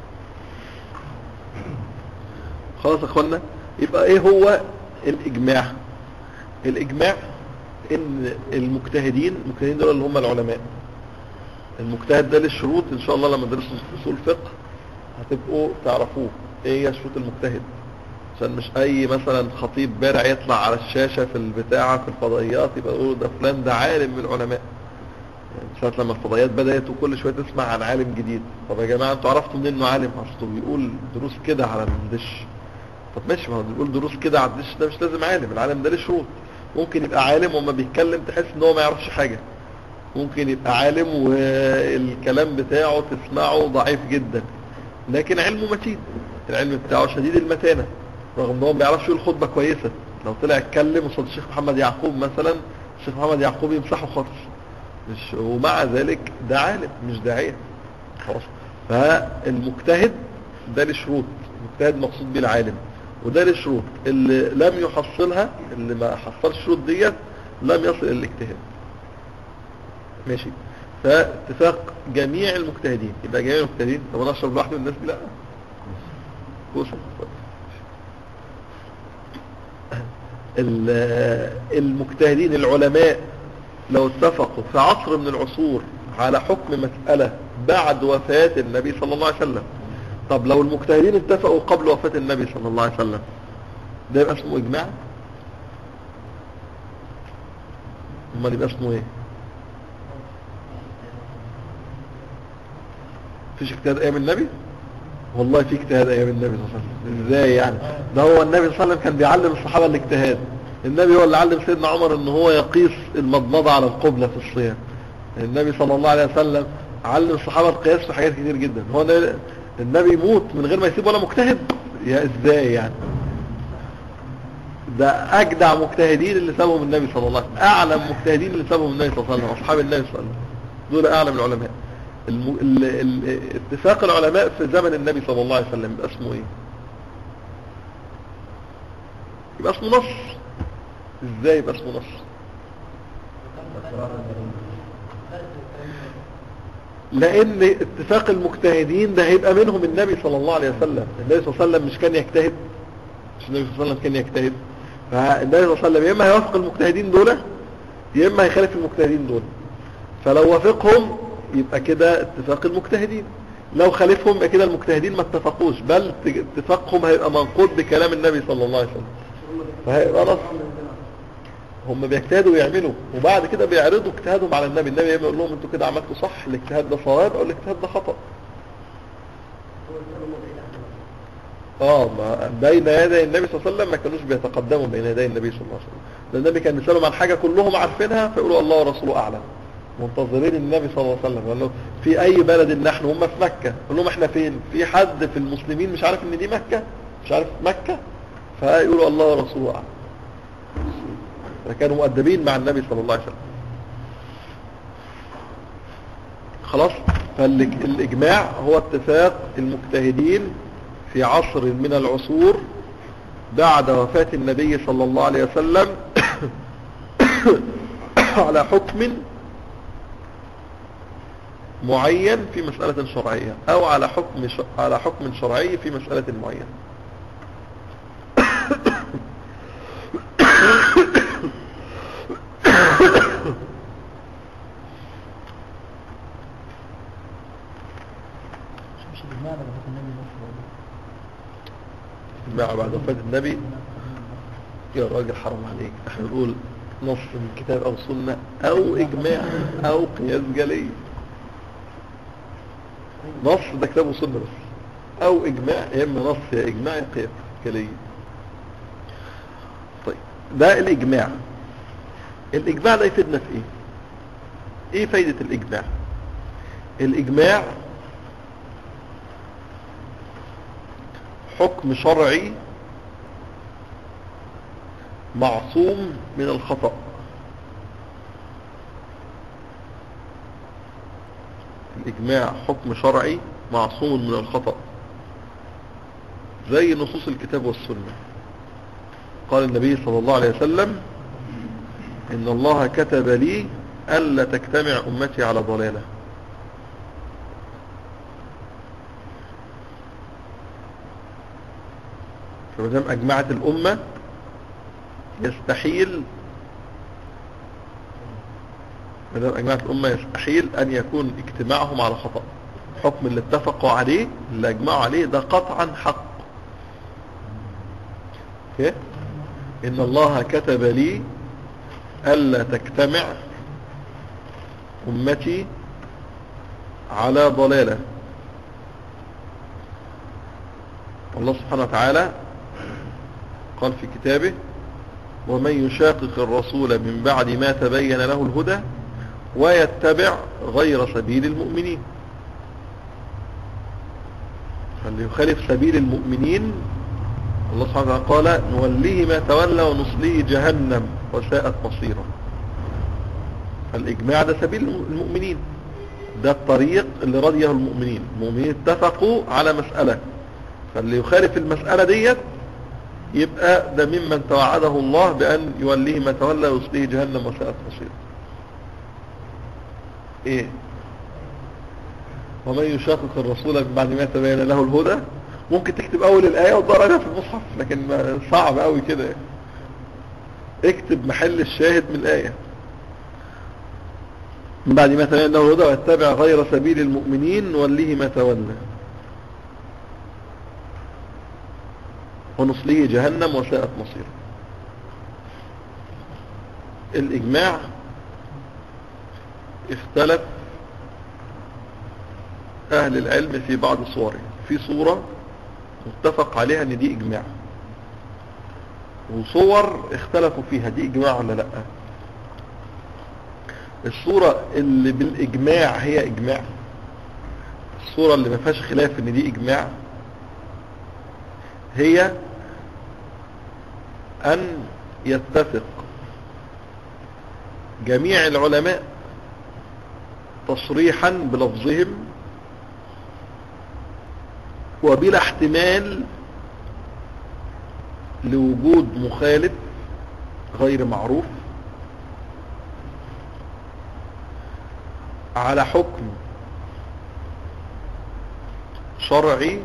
Speaker 2: خلاص يا اخوانا يبقى ايه هو الاجماع الاجماع ان المجتهدين المجتهدين دول اللي هم العلماء المجتهد ده للشروط ان شاء الله لما ندرسوا اصول فقه هتبقوا تعرفوه ايه هي شروط المجتهد عشان مش اي مثلا خطيب بارع يطلع على الشاشة في البتاعة في الفضائيات يبقى يقولوا ده فلان ده عالم من العلماء يعني ساعة لما الفضائيات بدأت وكل شوية تسمع عن عالم جديد طب يا جماعة انتوا عرفتوا منين انه عالم اصله بيقول دروس كده على الدش طب ماشي ما هو بيقول دروس كده على الدش ده مش لازم عالم العالم ده ليه شروط ممكن يبقى عالم وما بيتكلم تحس ان هو ما يعرفش حاجة ممكن يبقى عالم والكلام بتاعه تسمعه ضعيف جدا لكن علمه متين العلم بتاعه شديد المتانة رغم ان هو ما بيعرفش يقول خطبة كويسة لو طلع يتكلم قصاد الشيخ محمد يعقوب مثلا الشيخ محمد يعقوب يمسحه خالص مش ومع ذلك ده عالم مش داعية خلاص فالمجتهد ده له شروط المجتهد مقصود بيه العالم وده له شروط اللي لم يحصلها اللي ما حصلش الشروط ديت لم يصل الى الاجتهاد ماشي فاتفاق جميع المجتهدين يبقى جميع المجتهدين طب انا اشرب لوحدي والناس دي لا كوسه ال- المجتهدين العلماء لو اتفقوا في عصر من العصور على حكم مسألة بعد وفاة النبي صلى الله عليه وسلم طب لو المجتهدين اتفقوا قبل وفاة النبي صلى الله عليه وسلم ده يبقى اسمه اجماع امال يبقى اسمه ايه فيش اجتهاد ايام النبي والله في اجتهاد ايام النبي صلى الله عليه وسلم ازاي يعني ده هو النبي صلى الله عليه وسلم كان بيعلم الصحابه الاجتهاد النبي هو اللي علم سيدنا عمر ان هو يقيس المضمضه على القبله في الصيام النبي صلى الله عليه وسلم علم الصحابه القياس في حاجات كتير جدا هو النبي- النبي يموت من غير ما يسيب ولا مجتهد يا ازاي يعني ده اجدع مجتهدين اللي سابهم النبي صلى الله عليه وسلم اعلم مجتهدين اللي سابهم النبي صلى الله عليه وسلم اصحاب النبي صلى الله عليه وسلم دول اعلم العلماء الم... ال... ال... اتفاق العلماء في زمن النبي صلى الله عليه وسلم يبقى اسمه ايه يبقى اسمه نص ازاي يبقى اسمه نص لان اتفاق المجتهدين ده هيبقى منهم النبي صلى الله عليه وسلم النبي صلى الله عليه وسلم مش كان يجتهد مش النبي صلى الله عليه وسلم كان يجتهد فالنبي صلى الله عليه وسلم يا اما هيوافق المجتهدين دول يا اما هيخالف المجتهدين دول فلو وافقهم يبقى كده اتفاق المجتهدين لو خالفهم يبقى كده المجتهدين ما اتفقوش بل اتفاقهم هيبقى منقوض بكلام النبي صلى الله عليه وسلم فهيبقى نص هم بيجتهدوا ويعملوا وبعد كده بيعرضوا اجتهادهم على النبي النبي يقول لهم انتوا كده عملتوا صح الاجتهاد ده صواب او الاجتهاد ده خطأ اه ما بين يدي النبي صلى الله عليه وسلم ما كانوش بيتقدموا بين يدي النبي صلى الله عليه وسلم لان النبي كان بيسالهم عن حاجه كلهم عارفينها فيقولوا الله ورسوله اعلم منتظرين النبي صلى الله عليه وسلم قال له في اي بلد نحن هم في مكه قال لهم احنا فين في حد في المسلمين مش عارف ان دي مكه مش عارف مكه فيقولوا الله ورسوله اعلم فكانوا مؤدبين مع النبي صلى الله عليه وسلم خلاص فالإجماع هو اتفاق المجتهدين في عصر من العصور بعد وفاة النبي صلى الله عليه وسلم على حكم معين في مسألة شرعية أو على حكم ش... على حكم شرعي في مسألة معينة
Speaker 3: مش الإجماع لما كان النبي مشهور
Speaker 2: إجماع بعد وفاة النبي يا راجل حرام عليك احنا نقول نص من كتاب او سنة او اجماع او قياس جلي نص ده كتاب وسنة بس او اجماع يا اما نص يا اجماع يا قياس جلي طيب ده الاجماع الاجماع ده يفيدنا في ايه ايه فايدة الاجماع الاجماع حكم شرعي معصوم من الخطأ الإجماع حكم شرعي معصوم من الخطأ زي نصوص الكتاب والسنة قال النبي صلى الله عليه وسلم إن الله كتب لي ألا تجتمع أمتي على ضلالة فمدام أجمعت الأمة يستحيل مدام أجمعت الأمة يستحيل أن يكون اجتماعهم على خطأ الحكم اللي اتفقوا عليه اللي أجمعوا عليه ده قطعا حق اوكي إن الله كتب لي ألا تجتمع أمتي على ضلالة الله سبحانه وتعالى قال في كتابه ومن يشاقق الرسول من بعد ما تبين له الهدى ويتبع غير سبيل المؤمنين فاللي يخالف سبيل المؤمنين الله سبحانه وتعالى قال نوليه ما تولى ونصليه جهنم وساءت مصيره فالإجماع ده سبيل المؤمنين ده الطريق اللي رضيه المؤمنين المؤمنين اتفقوا على مسألة فاللي يخالف المسألة ديت يبقى ده ممن توعده الله بأن يوليه ما تولى ويصليه جهنم وساءت مصيره ايه ومن يشاقق الرسول من بعد ما تبين له الهدى ممكن تكتب اول الايه وتدرجها في المصحف لكن ما صعب قوي كده اكتب محل الشاهد من الايه من بعد ما تبين له الهدى واتبع غير سبيل المؤمنين نوليه ما تولى ونصليه جهنم وساءت مصيره الإجماع اختلف أهل العلم في بعض صوره في صورة متفق عليها ان دي إجماع وصور اختلفوا فيها دي إجماع ولا لأ الصورة اللي بالإجماع هي إجماع الصورة اللي ما فيهاش خلاف ان دي إجماع هي أن يتفق جميع العلماء تصريحا بلفظهم وبلا احتمال لوجود مخالف غير معروف على حكم شرعي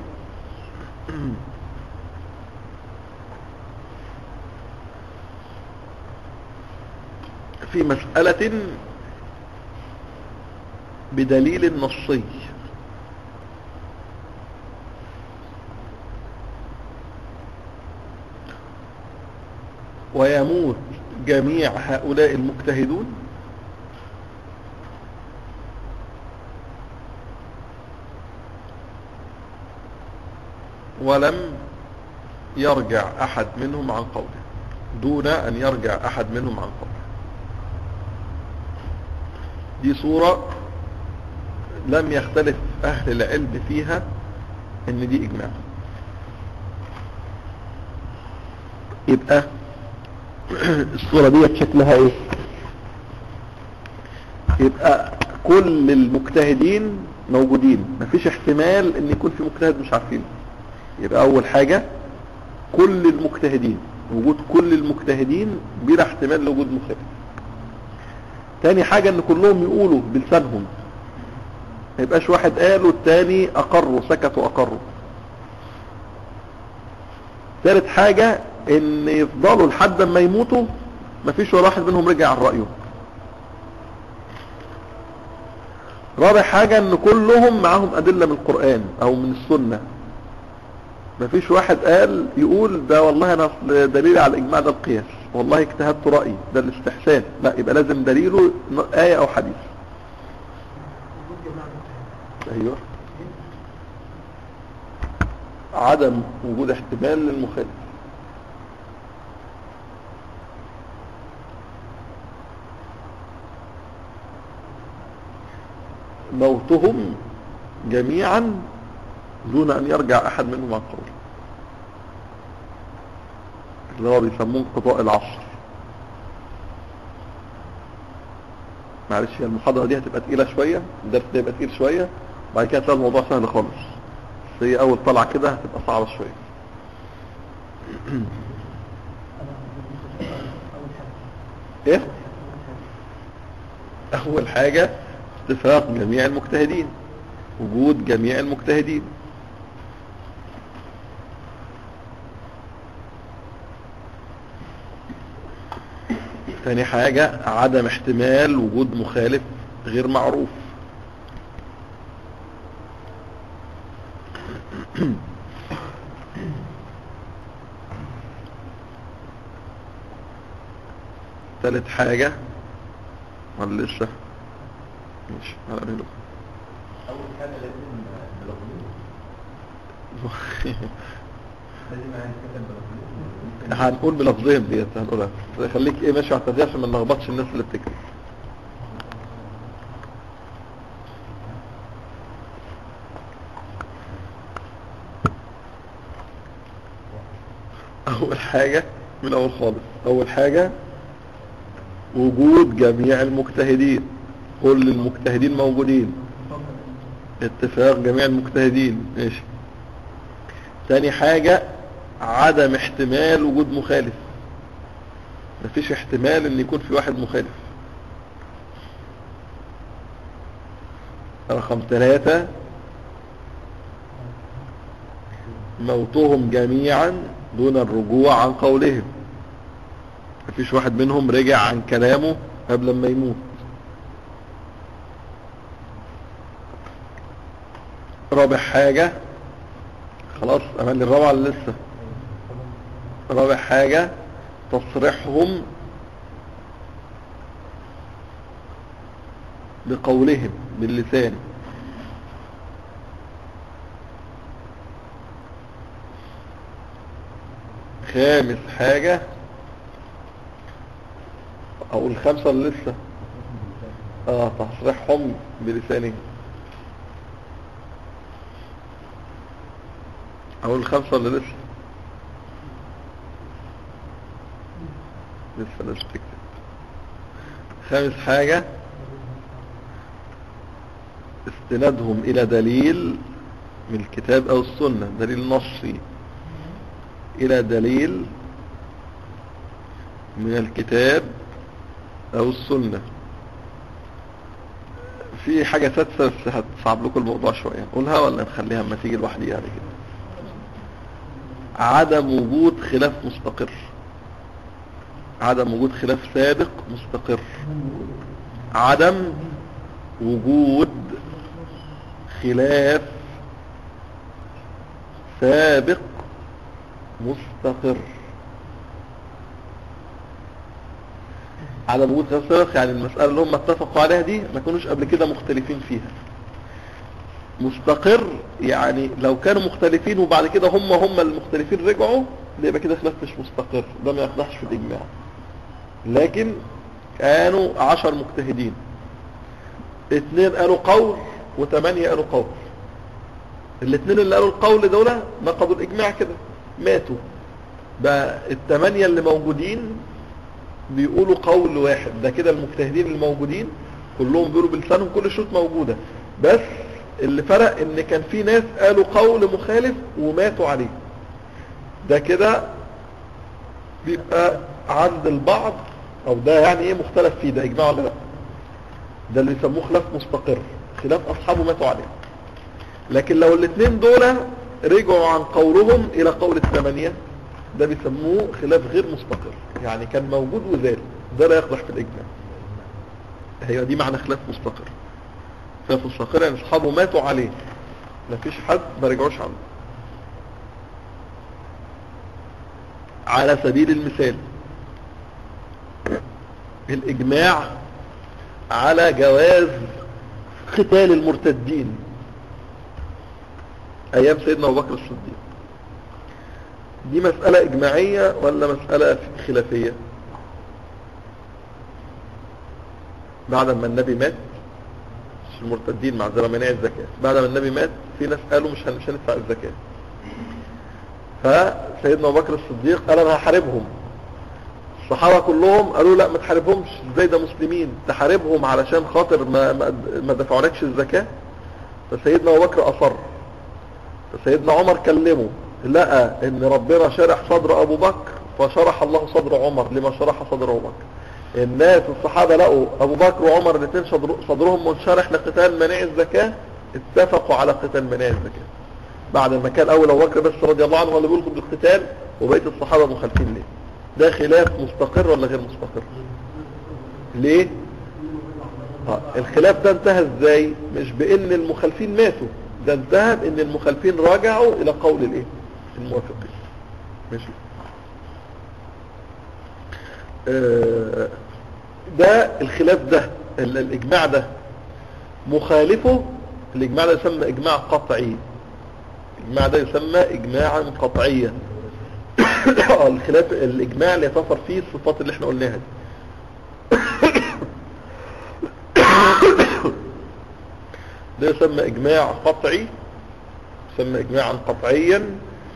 Speaker 2: في مسألة بدليل نصي ويموت جميع هؤلاء المجتهدون ولم يرجع أحد منهم عن قوله دون أن يرجع أحد منهم عن قوله دي صورة لم يختلف أهل العلم فيها إن دي إجماع يبقى الصورة دي شكلها إيه يبقى كل المجتهدين موجودين مفيش احتمال ان يكون في مجتهد مش عارفينه يبقى اول حاجة كل المجتهدين وجود كل المجتهدين بلا احتمال لوجود مخالف تاني حاجة ان كلهم يقولوا بلسانهم ما يبقاش واحد قال والتاني اقروا سكتوا اقروا ثالث حاجة ان يفضلوا لحد ما يموتوا مفيش ولا واحد منهم رجع عن رأيه رابع حاجة ان كلهم معاهم ادلة من القرآن او من السنة مفيش واحد قال يقول ده والله انا أصل دليلي على الاجماع ده القياس والله اجتهدت رأيي ده الاستحسان لا يبقى لازم دليله آية او حديث ايوه عدم وجود احتمال للمخالف موتهم جميعا دون ان يرجع احد منهم عن قوله اللي هو بيسموه انقضاء العصر معلش هي المحاضرة دي هتبقى تقيلة شوية الدرس ده يبقى تقيل شوية وبعد كده تلاقي الموضوع سهل خالص بس هي اول طلعة كده هتبقى صعبة شوية ايه اول حاجة اتفاق جميع المجتهدين وجود جميع المجتهدين ثاني حاجة عدم احتمال وجود مخالف غير معروف ثالث حاجة ولا لسه ماشي هنعمله
Speaker 3: اول حاجه لازم بلغنيه لازم يعني كده بلغنيه
Speaker 2: هنقول بلفظهم ديت هنقولها خليك ايه ماشي على الترتيب عشان ما نلخبطش الناس اللي بتكتب اول حاجة من اول خالص اول حاجة وجود جميع المجتهدين كل المجتهدين موجودين اتفاق جميع المجتهدين ماشي تاني حاجة عدم احتمال وجود مخالف مفيش احتمال ان يكون في واحد مخالف رقم ثلاثة موتهم جميعا دون الرجوع عن قولهم مفيش واحد منهم رجع عن كلامه قبل ما يموت رابع حاجة خلاص امان الرابعة اللي لسه رابع حاجة تصريحهم بقولهم باللسان خامس حاجة او الخمسة اللي لسه اه تصريحهم بلسانهم او الخمسة اللي لسه لسه لازم تكتب خامس حاجة استنادهم الى دليل من الكتاب او السنة دليل نصي الى دليل من الكتاب او السنة في حاجة سادسة بس هتصعب لكم الموضوع شوية نقولها ولا نخليها اما تيجي لوحديها كده عدم وجود خلاف مستقر عدم وجود خلاف سابق مستقر عدم وجود خلاف سابق مستقر عدم وجود خلاف سابق يعني المسألة اللي هم اتفقوا عليها دي ما كانوش قبل كده مختلفين فيها مستقر يعني لو كانوا مختلفين وبعد كده هم هم المختلفين رجعوا ده يبقى كده خلاف مش مستقر ده ما يقدحش في الاجماع لكن كانوا عشر مجتهدين اتنين قالوا قول وثمانية قالوا قول الاثنين اللي قالوا القول دول نقضوا الاجماع كده ماتوا بقى الثمانية اللي موجودين بيقولوا قول واحد ده كده المجتهدين الموجودين كلهم بيقولوا بلسانهم كل الشروط موجودة بس اللي فرق ان كان في ناس قالوا قول مخالف وماتوا عليه ده كده بيبقى عند البعض او ده يعني ايه مختلف فيه ده اجماع ولا لا ده اللي يسموه خلاف مستقر خلاف اصحابه ماتوا عليه لكن لو الاثنين دول رجعوا عن قولهم الى قول الثمانية ده بيسموه خلاف غير مستقر يعني كان موجود وزال ده لا يقدح في الاجماع هي دي معنى خلاف مستقر خلاف مستقر يعني اصحابه ماتوا عليه مفيش حد ما رجعوش عنه على سبيل المثال الإجماع على جواز قتال المرتدين أيام سيدنا أبو بكر الصديق دي مسألة إجماعية ولا مسألة خلافية بعد ما النبي مات مش المرتدين مع منع الزكاة بعد ما النبي مات في ناس قالوا مش هن- مش هندفع الزكاة فسيدنا أبو بكر الصديق قال أنا هحاربهم الصحابة كلهم قالوا لا ما تحاربهمش ازاي ده مسلمين تحاربهم علشان خاطر ما, ما, ما دفعولكش الزكاة فسيدنا أبو بكر أصر فسيدنا عمر كلمه لقى ان ربنا شرح صدر ابو بكر فشرح الله صدر عمر لما شرح صدر ابو بكر الناس الصحابة لقوا ابو بكر وعمر الاثنين صدر- صدرهم منشرح لقتال مناع الزكاة اتفقوا على قتال مناع الزكاة بعد ما كان اول ابو بكر بس رضي الله عنه هو اللي بيلقوا بالقتال وبقيه الصحابة مخالفين ليه ده خلاف مستقر ولا غير مستقر ليه آه، الخلاف ده انتهى ازاي مش بان المخالفين ماتوا ده انتهى بان المخالفين راجعوا الى قول الايه الموافقين ماشي آه، ده الخلاف ده ال- الاجماع ده مخالفه الاجماع ده يسمى اجماع قطعي الاجماع ده يسمى اجماعا قطعيا آه، الخلاف الاجماع اللي يتفر فيه الصفات اللي احنا قلناها دي ده يسمى اجماع قطعي يسمى اجماعا قطعيا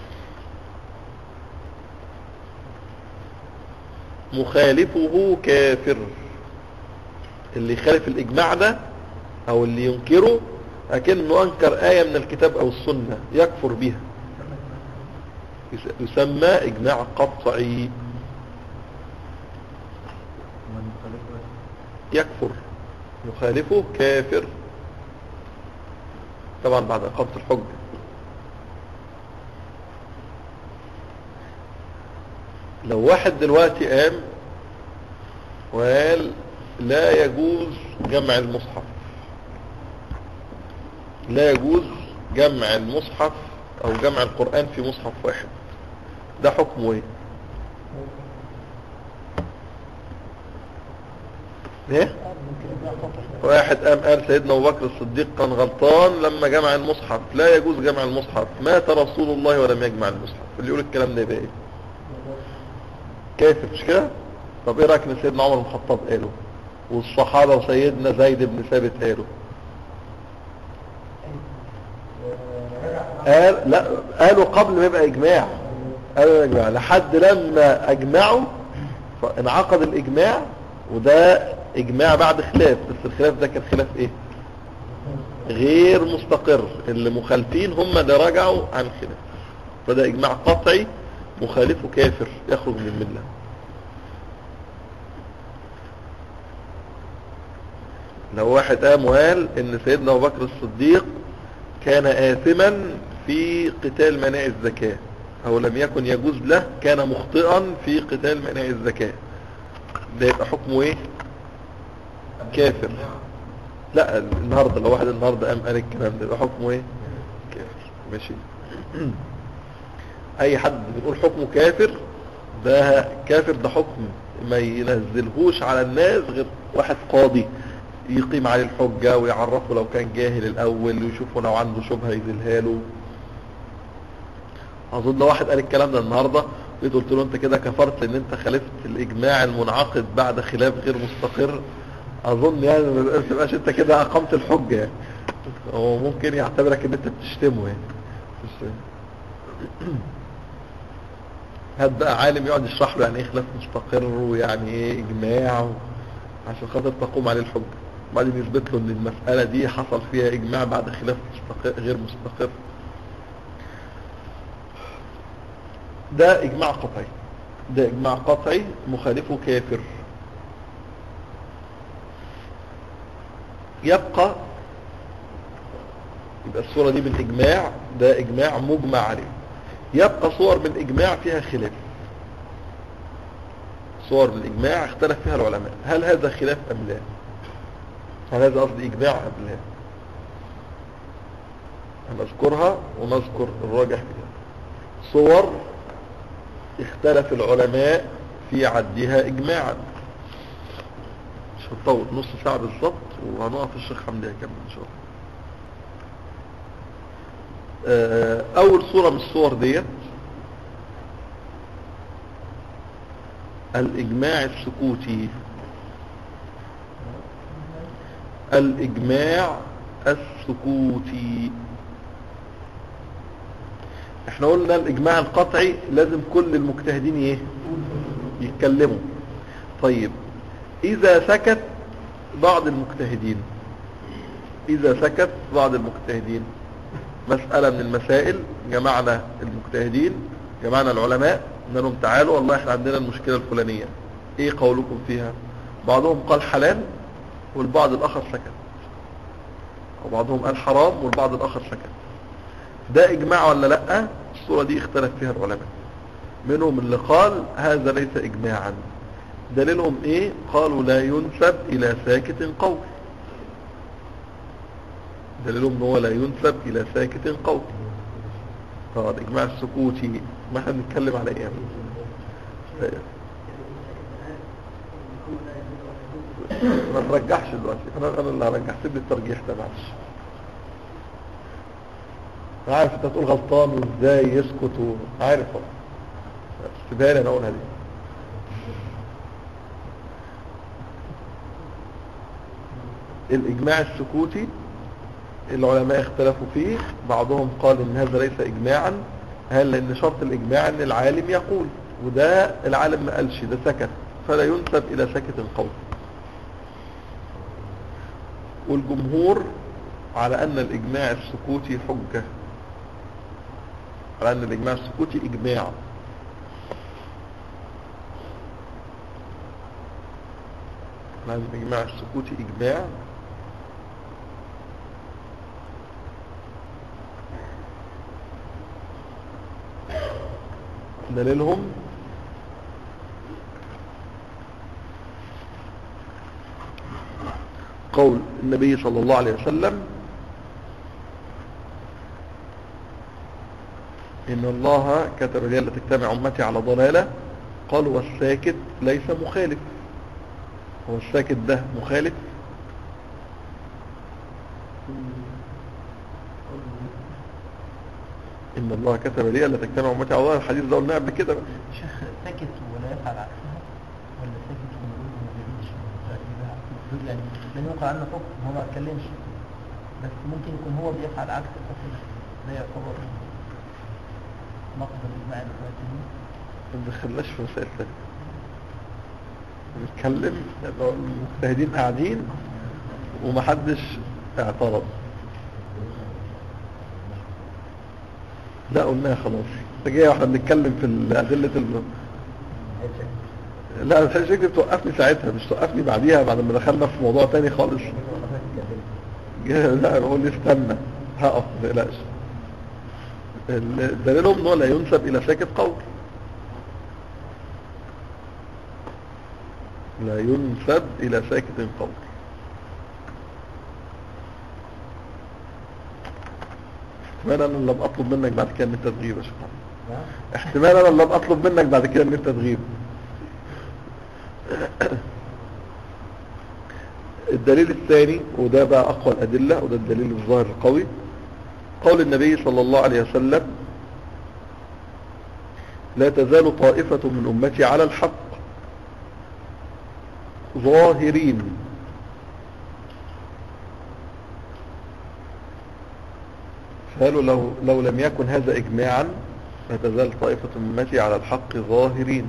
Speaker 2: مخالفه كافر اللي يخالف الاجماع ده او اللي ينكره اكنه انكر آية من الكتاب او السنة يكفر بها يس- يسمى اجماع قطعي يكفر يخالفه كافر طبعا بعد اقامة الحجة لو واحد دلوقتي قام وقال لا يجوز جمع المصحف لا يجوز جمع المصحف او جمع القرآن في مصحف واحد ده حكمه ايه ايه واحد قام قال سيدنا ابو بكر الصديق كان غلطان لما جمع المصحف لا يجوز جمع المصحف مات رسول الله ولم يجمع المصحف اللي يقول الكلام ده يبقى ايه كافر مش كده طب ايه رايك ان سيدنا عمر بن الخطاب قاله والصحابه وسيدنا زيد بن ثابت قالوا قال لا قالوا قبل ما يبقى اجماع قالوا اجماع لحد لما اجمعوا فانعقد الاجماع وده اجماع بعد خلاف بس الخلاف ده كان خلاف ايه غير مستقر اللي مخالفين هم اللي رجعوا عن الخلاف فده اجماع قطعي مخالفه كافر يخرج من المله لو واحد قام وقال ان سيدنا ابو بكر الصديق كان آثما في قتال مناع الزكاة او لم يكن يجوز له كان مخطئا في قتال مناع الزكاة ده يبقى حكمه ايه كافر لا النهاردة لو واحد النهاردة قام قال الكلام ده يبقى حكمه ايه كافر ماشي اي حد بنقول حكمه كافر ده كافر ده حكم ما ينزلهوش على الناس غير واحد قاضي يقيم عليه الحجة ويعرفه لو كان جاهل الاول ويشوفه لو عنده شبهة يزيلها له اظن واحد قال الكلام ده النهاردة جيت قلت له انت كده كفرت لان انت خالفت الاجماع المنعقد بعد خلاف غير مستقر اظن يعني ما تبقاش انت كده اقمت الحجه يعني هو ممكن يعتبرك ان انت بتشتمه يعني بس هات بقى عالم يقعد يشرح له يعني ايه خلاف مستقر ويعني ايه اجماع و... عشان خاطر تقوم عليه الحجه وبعدين يثبت له ان المساله دي حصل فيها اجماع بعد خلاف مستقر غير مستقر ده اجماع قطعي ده اجماع قطعي مخالفه كافر يبقى يبقى الصورة دي بالإجماع ده إجماع مجمع عليه يبقى صور بالإجماع فيها خلاف صور بالإجماع اختلف فيها العلماء هل هذا خلاف أم لا هل هذا قصدي إجماع أم لا هنذكرها ونذكر الراجح فيها صور اختلف العلماء في عدها إجماعا مش هنطول نص ساعة بالظبط وهنقف الشيخ حمدي هيكمل إن شاء الله آه، أول صورة من الصور ديت الإجماع السكوتي الإجماع السكوتي احنا قلنا الإجماع القطعي لازم كل المجتهدين ايه يتكلموا طيب إذا سكت بعض المجتهدين إذا سكت بعض المجتهدين مسألة من المسائل جمعنا المجتهدين جمعنا العلماء قلنا لهم تعالوا والله احنا عندنا المشكلة الفلانية ايه قولكم فيها بعضهم قال حلال والبعض الآخر سكت وبعضهم قال حرام والبعض الآخر سكت ده إجماع ولا لأ الصورة دي اختلف فيها العلماء منهم اللي قال هذا ليس إجماعا دليلهم ايه قالوا لا ينسب الى ساكت قول دليلهم ان هو لا ينسب الى ساكت قول اه الاجماع السكوتي ما احنا بنتكلم على ايه طيب. ما ترجحش دلوقتي انا انا اللي هرجح سيب لي الترجيح ده معلش انا عارف انت تقول غلطان وازاي يسكت وعارف سيبها لي انا اقولها دي الإجماع السكوتي العلماء اختلفوا فيه بعضهم قال ان هذا ليس إجماعا هل لأن شرط الإجماع ان العالم يقول وده العالم ما قالش ده سكت فلا ينسب إلى سكت القول والجمهور على أن الإجماع السكوتي حجة على أن الإجماع السكوتي إجماع على أن الإجماع السكوتي إجماع دليلهم قول النبي صلى الله عليه وسلم إن الله كتب لي ألا تجتمع أمتي على ضلالة قالوا والساكت ليس مخالف هو الساكت ده مخالف إن الله كتب لي ألا تجتمع أمتي على ضلالة الحديث ده قلناه قبل كده بقى.
Speaker 3: شيخ سكت ولا يفعل عكسها ولا سكت ونقول ما بيقولش يبقى يعني لن يوقع عنه حكم هو ما اتكلمش بس ممكن يكون هو بيفعل عكس الحكم ده يعتبر نقض الاجماع الفاتنين
Speaker 2: ما تدخلناش في مسائل ثانية بنتكلم إنه المجتهدين قاعدين ومحدش اعترض لا قلناها خلاص انت جاي واحنا بنتكلم في الأدلة الم... لا مش هيك بتوقفني ساعتها مش توقفني بعديها بعد ما دخلنا في موضوع تاني خالص جاي- لا بقول لي استنى هقف ما تقلقش ال- دليلهم ان هو لا ينسب الى ساكت قول لا ينسب الى ساكت قول احتمال انا اللي اطلب منك بعد كده ان انت تغيب يا شيخ محمد. احتمال انا اللي اطلب منك بعد كده ان انت تغيب الدليل الثاني وده بقى اقوى الادله وده الدليل الظاهر القوي قول النبي صلى الله عليه وسلم لا تزال طائفة من أمتي على الحق ظاهرين قالوا لو, لو لم يكن هذا إجماعا لا تزال طائفة من أمتي على الحق ظاهرين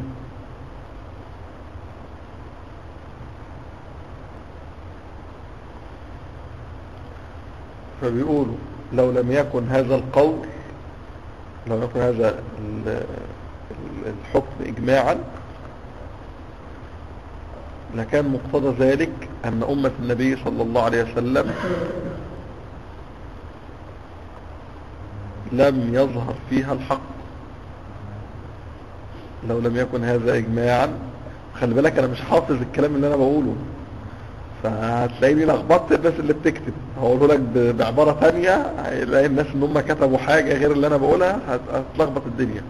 Speaker 2: فبيقولوا لو لم يكن هذا القول لو لم يكن هذا ال- ال- الحكم إجماعا لكان مقتضى ذلك أن أمة النبي صلى الله عليه وسلم لم يظهر فيها الحق لو لم يكن هذا إجماعا خلي بالك أنا مش حافظ الكلام اللي أنا بقوله فهتلاقيني لخبطت الناس اللي بتكتب هقوله لك ب- بعبارة تانية هيلاقي الناس ان هم كتبوا حاجة غير اللي انا بقولها هت- هتلخبط الدنيا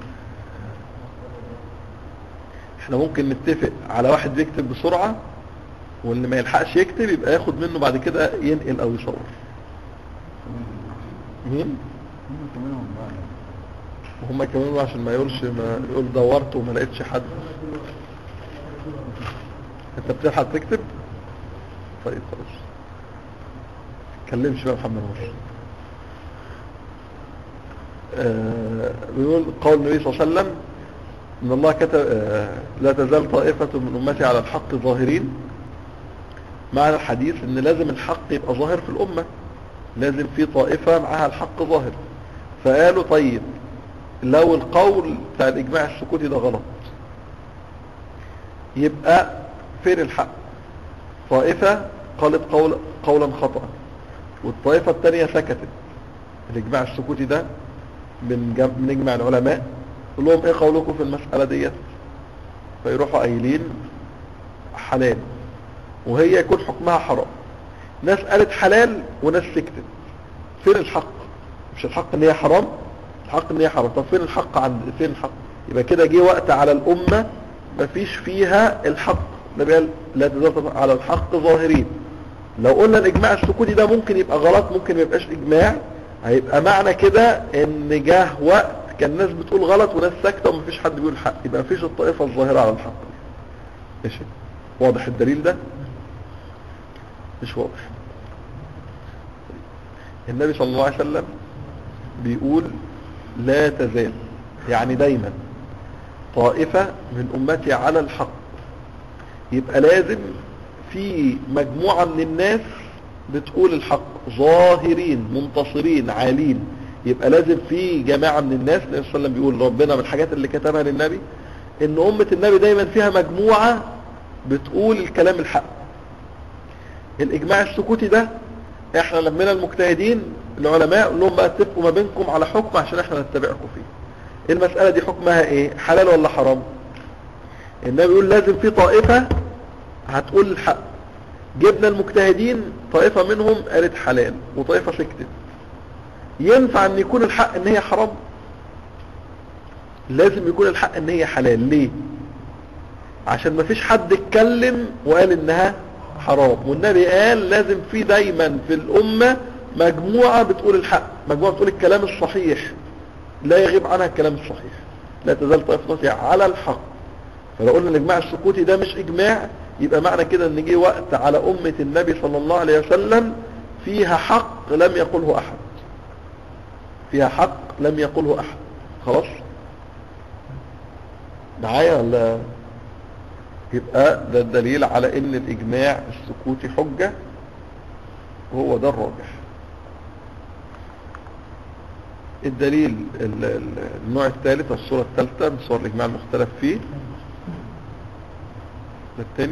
Speaker 2: احنا ممكن نتفق على واحد بيكتب بسرعة واللي ما يلحقش يكتب يبقى ياخد منه بعد كده ينقل او يصور مين؟ وهم كمان عشان ما يقولش ما يقول دورت وما لقيتش حد انت بتلحق تكتب طيب خلاص اتكلمش بقى محمد نور آه بيقول قول النبي صلى الله عليه وسلم ان الله كتب آه لا تزال طائفة من امتي على الحق ظاهرين معنى الحديث ان لازم الحق يبقى ظاهر في الامة لازم في طائفة معها الحق ظاهر فقالوا طيب لو القول بتاع الاجماع السكوتي ده غلط يبقى فين الحق طائفة قالت قول قولا خطأ والطائفة الثانية سكتت الإجماع السكوتي ده من جم... من إجماع العلماء يقول لهم إيه قولكم في المسألة ديت فيروحوا قايلين حلال وهي يكون حكمها حرام ناس قالت حلال وناس سكتت فين الحق مش الحق ان هي حرام الحق ان هي حرام طب فين الحق عند فين الحق يبقى كده جه وقت على الأمة مفيش فيها الحق النبي قال لا تزال على الحق ظاهرين لو قلنا الاجماع السكوتي ده ممكن يبقى غلط ممكن ما يبقاش اجماع هيبقى معنى كده ان جه وقت كان الناس بتقول غلط وناس ساكته ومفيش حد بيقول حق يبقى مفيش الطائفه الظاهره على الحق ماشي واضح الدليل ده مش واضح النبي صلى الله عليه وسلم بيقول لا تزال يعني دايما طائفة من أمتي على الحق يبقى لازم في مجموعة من الناس بتقول الحق ظاهرين منتصرين عالين يبقى لازم في جماعة من الناس النبي صلى الله عليه وسلم بيقول ربنا من الحاجات اللي كتبها للنبي ان أمة النبي دايما فيها مجموعة بتقول الكلام الحق الإجماع السكوتي ده احنا لمنا المجتهدين العلماء قول لهم بقى اتفقوا ما بينكم على حكم عشان احنا نتبعكم فيه المسألة دي حكمها ايه حلال ولا حرام النبي يقول لازم في طائفة هتقول الحق جبنا المجتهدين طائفة منهم قالت حلال وطائفة سكتت ينفع ان يكون الحق ان هي حرام لازم يكون الحق ان هي حلال ليه عشان ما فيش حد اتكلم وقال انها حرام والنبي قال لازم في دايما في الامة مجموعة بتقول الحق مجموعة بتقول الكلام الصحيح لا يغيب عنها الكلام الصحيح لا تزال طائفتي على الحق فلو قلنا الاجماع السكوتي ده مش اجماع يبقى معنى كده ان جه وقت على امة النبي صلى الله عليه وسلم فيها حق لم يقله احد فيها حق لم يقله احد خلاص معايا ولا يبقى ده الدليل على ان الاجماع السكوتي حجة وهو ده الراجح الدليل ال- ال- النوع الثالث الصورة الثالثة من صور الإجماع المختلف فيه ده الثاني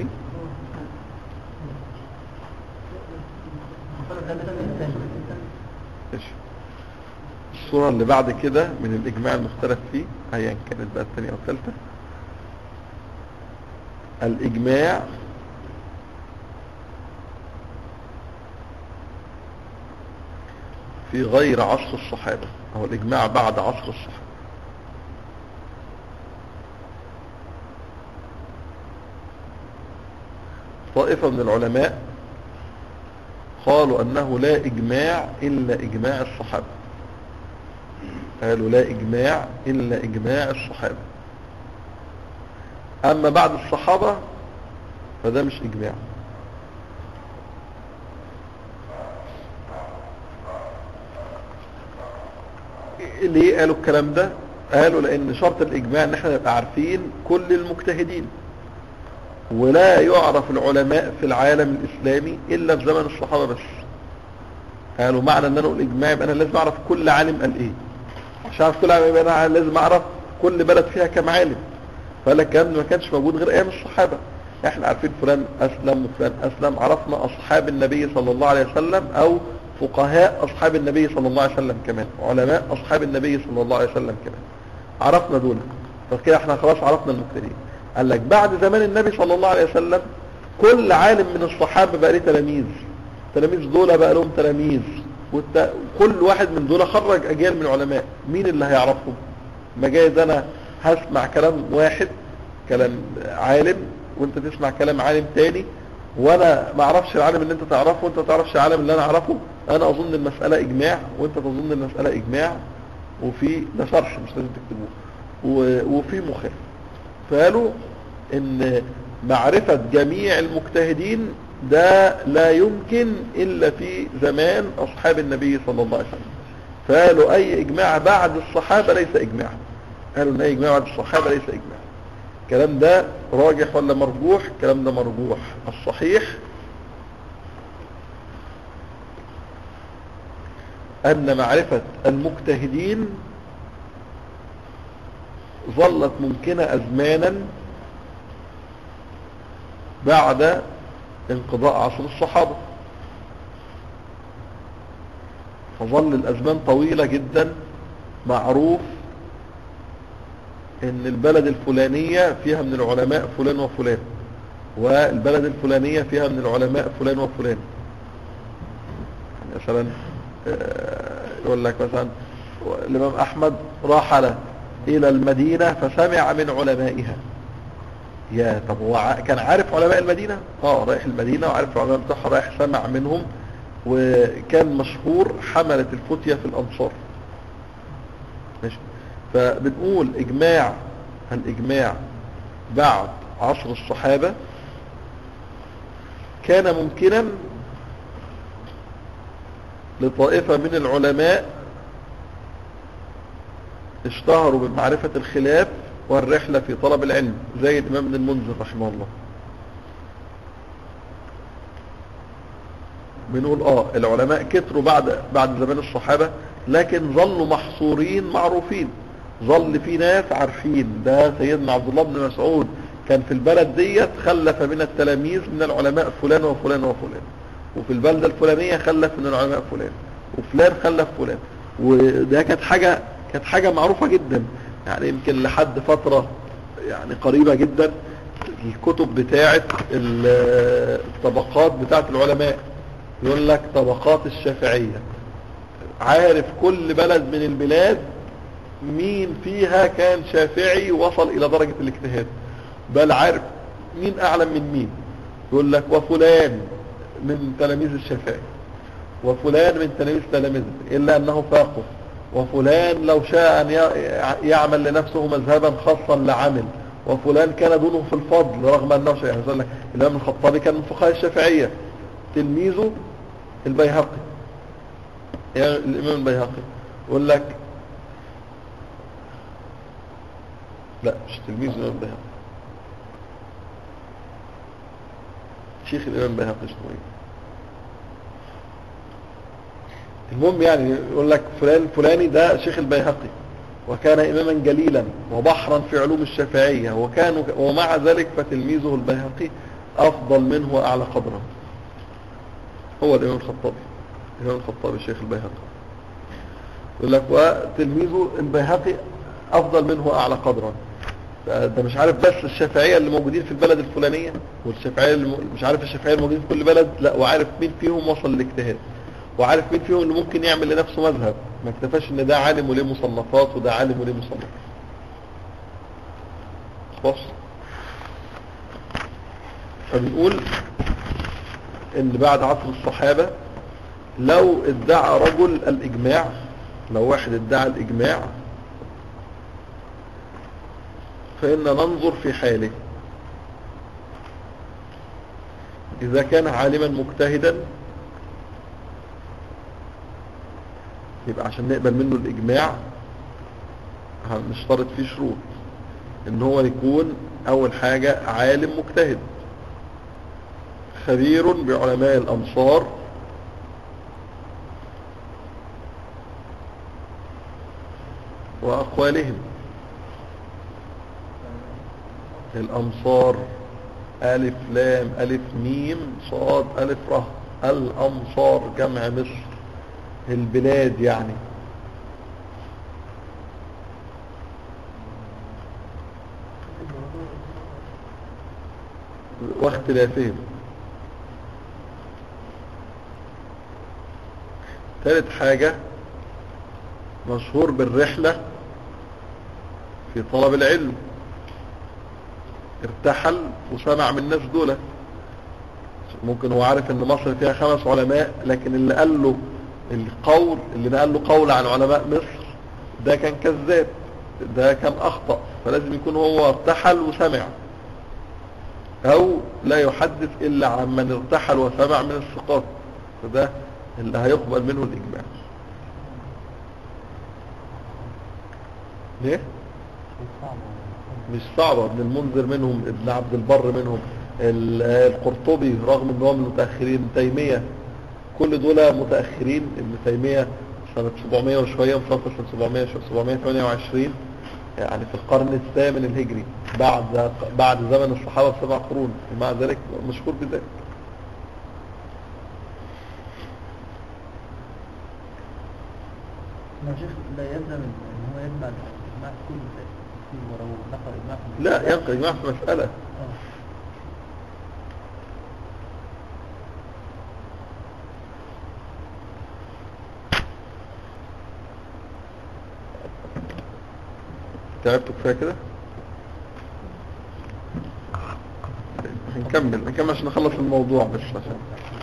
Speaker 2: ماشي. الصورة اللي بعد كده من الإجماع المختلف فيه أيا كانت بقى الثانية أو الثالثة الإجماع في غير عصر الصحابة أو الإجماع بعد عصر الصحابة طائفة من العلماء قالوا أنه لا إجماع إلا إجماع الصحابة قالوا لا إجماع إلا إجماع الصحابة اما بعد الصحابة فده مش اجماع ليه قالوا الكلام ده قالوا لان شرط الاجماع ان احنا نبقى عارفين كل المجتهدين ولا يعرف العلماء في العالم الاسلامي الا في زمن الصحابة بس قالوا معنى ان انا اقول اجماع يبقى انا لازم اعرف كل عالم قال ايه عشان اعرف كل عالم يبقى انا لازم اعرف كل بلد فيها كم عالم فقال لك الكلام ده ما كانش موجود غير ايام الصحابة احنا عارفين فلان اسلم وفلان اسلم عرفنا اصحاب النبي صلى الله عليه وسلم او فقهاء اصحاب النبي صلى الله عليه وسلم كمان علماء اصحاب النبي صلى الله عليه وسلم كمان عرفنا دول فكده احنا خلاص عرفنا المبتدئين قال لك بعد زمان النبي صلى الله عليه وسلم كل عالم من الصحابة بقى ليه تلاميذ التلاميذ دول بقى لهم تلاميذ والت... كل واحد من دول خرج اجيال من العلماء مين اللي هيعرفهم ما جايز انا هسمع كلام واحد كلام عالم وانت تسمع كلام عالم تاني وانا ما اعرفش العالم اللي انت تعرفه وانت ما تعرفش العالم اللي انا اعرفه انا اظن المسألة اجماع وانت تظن المسألة اجماع وفي ده شرح مش لازم تكتبوه و... وفي مخالف فقالوا ان معرفة جميع المجتهدين ده لا يمكن الا في زمان اصحاب النبي صلى الله عليه وسلم فقالوا اي اجماع بعد الصحابة ليس اجماع قالوا ان اي اجماع بعد الصحابة ليس اجماع الكلام ده راجح ولا مرجوح الكلام ده مرجوح الصحيح ان معرفة المجتهدين ظلت ممكنة ازمانا بعد انقضاء عصر الصحابة فظل الازمان طويلة جدا معروف ان البلد الفلانية فيها من العلماء فلان وفلان والبلد الفلانية فيها من العلماء فلان وفلان يعني مثلا يقول لك مثلا الامام احمد رحل الى المدينة فسمع من علمائها يا طب هو كان عارف علماء المدينة اه رايح المدينة وعارف العلماء بتاعها رايح سمع منهم وكان مشهور حملة الفتية في الانصار ماشي فبنقول اجماع الاجماع بعد عصر الصحابة كان ممكنا لطائفة من العلماء اشتهروا بمعرفة الخلاف والرحلة في طلب العلم زي الإمام ابن المنذر رحمه الله بنقول اه العلماء كتروا بعد بعد زمان الصحابة لكن ظلوا محصورين معروفين ظل في ناس عارفين ده سيدنا عبد الله بن مسعود كان في البلد ديت خلف من التلاميذ من العلماء فلان وفلان وفلان وفي البلدة الفلانية خلف من العلماء فلان وفلان خلف فلان وده كانت حاجة كانت حاجة معروفة جدا يعني يمكن لحد فترة يعني قريبة جدا الكتب بتاعة الطبقات بتاعة العلماء يقول لك طبقات الشافعية عارف كل بلد من البلاد مين فيها كان شافعي وصل الى درجة الاجتهاد بل عارف مين اعلم من مين يقول لك وفلان من تلاميذ الشافعي وفلان من تلاميذ تلاميذه الا انه فاقه وفلان لو شاء ان يعمل لنفسه مذهبا خاصا لعمل وفلان كان دونه في الفضل رغم انه شيء يعني يقول لك الامام الخطابي كان من فقهاء الشافعية تلميذه البيهقي يعني الامام البيهقي يقول لك لا مش تلميذ الامام البيهقي شيخ الامام البيهقي اسمه ايه المهم يعني يقول لك فلان فلاني ده شيخ البيهقي وكان اماما جليلا وبحرا في علوم الشافعية وكان ومع ذلك فتلميذه البيهقي افضل منه واعلى قدرا هو الامام الخطابي الامام الخطابي الشيخ البيهقي يقول لك وتلميذه البيهقي افضل منه واعلى قدرا ده مش عارف بس الشافعية اللي موجودين في البلد الفلانية والشافعية اللي مش عارف الشافعية الموجودين في كل بلد لا وعارف مين فيهم وصل للاجتهاد وعارف مين فيهم اللي ممكن يعمل لنفسه مذهب ما اكتفاش ان ده عالم وليه مصنفات وده عالم وليه مصنفات خلاص فبنقول ان بعد عصر الصحابة لو ادعى رجل الاجماع لو واحد ادعى الاجماع فإن ننظر في حاله إذا كان عالما مجتهدا يبقى عشان نقبل منه الإجماع هنشترط فيه شروط ان هو يكون اول حاجة عالم مجتهد خبير بعلماء الامصار واقوالهم الامصار الف لام الف ميم صاد الف ره الامصار جمع مصر البلاد يعني واختلافهم ثالث حاجة مشهور بالرحلة في طلب العلم ارتحل وسمع من الناس دول ممكن هو عارف ان مصر فيها خمس علماء لكن اللي قال له القول اللي نقل له قول عن علماء مصر ده كان كذاب ده كان اخطأ فلازم يكون هو ارتحل وسمع او لا يحدث الا عن من ارتحل وسمع من الثقات فده اللي هيقبل منه الاجماع ليه مش صعبة ابن المنذر منهم ابن عبد البر منهم ال- القرطبي رغم ان هو من المتأخرين ابن تيمية كل دول متأخرين ابن تيمية سنة 700 وشوية مصطفى سنة 700 وشوية 728 يعني في القرن الثامن الهجري بعد بعد زمن الصحابة بسبع قرون ومع ذلك مشهور بذلك
Speaker 3: ما شيخ لا يلزم ان هو يجمع الاجماع في كل مسائل في ولو نقل اجماع في
Speaker 2: لا ينقل إجماع في مسألة
Speaker 3: آه.
Speaker 2: تعبتوا كفاية كده هنكمل هنكمل عشان نخلص الموضوع بس عشان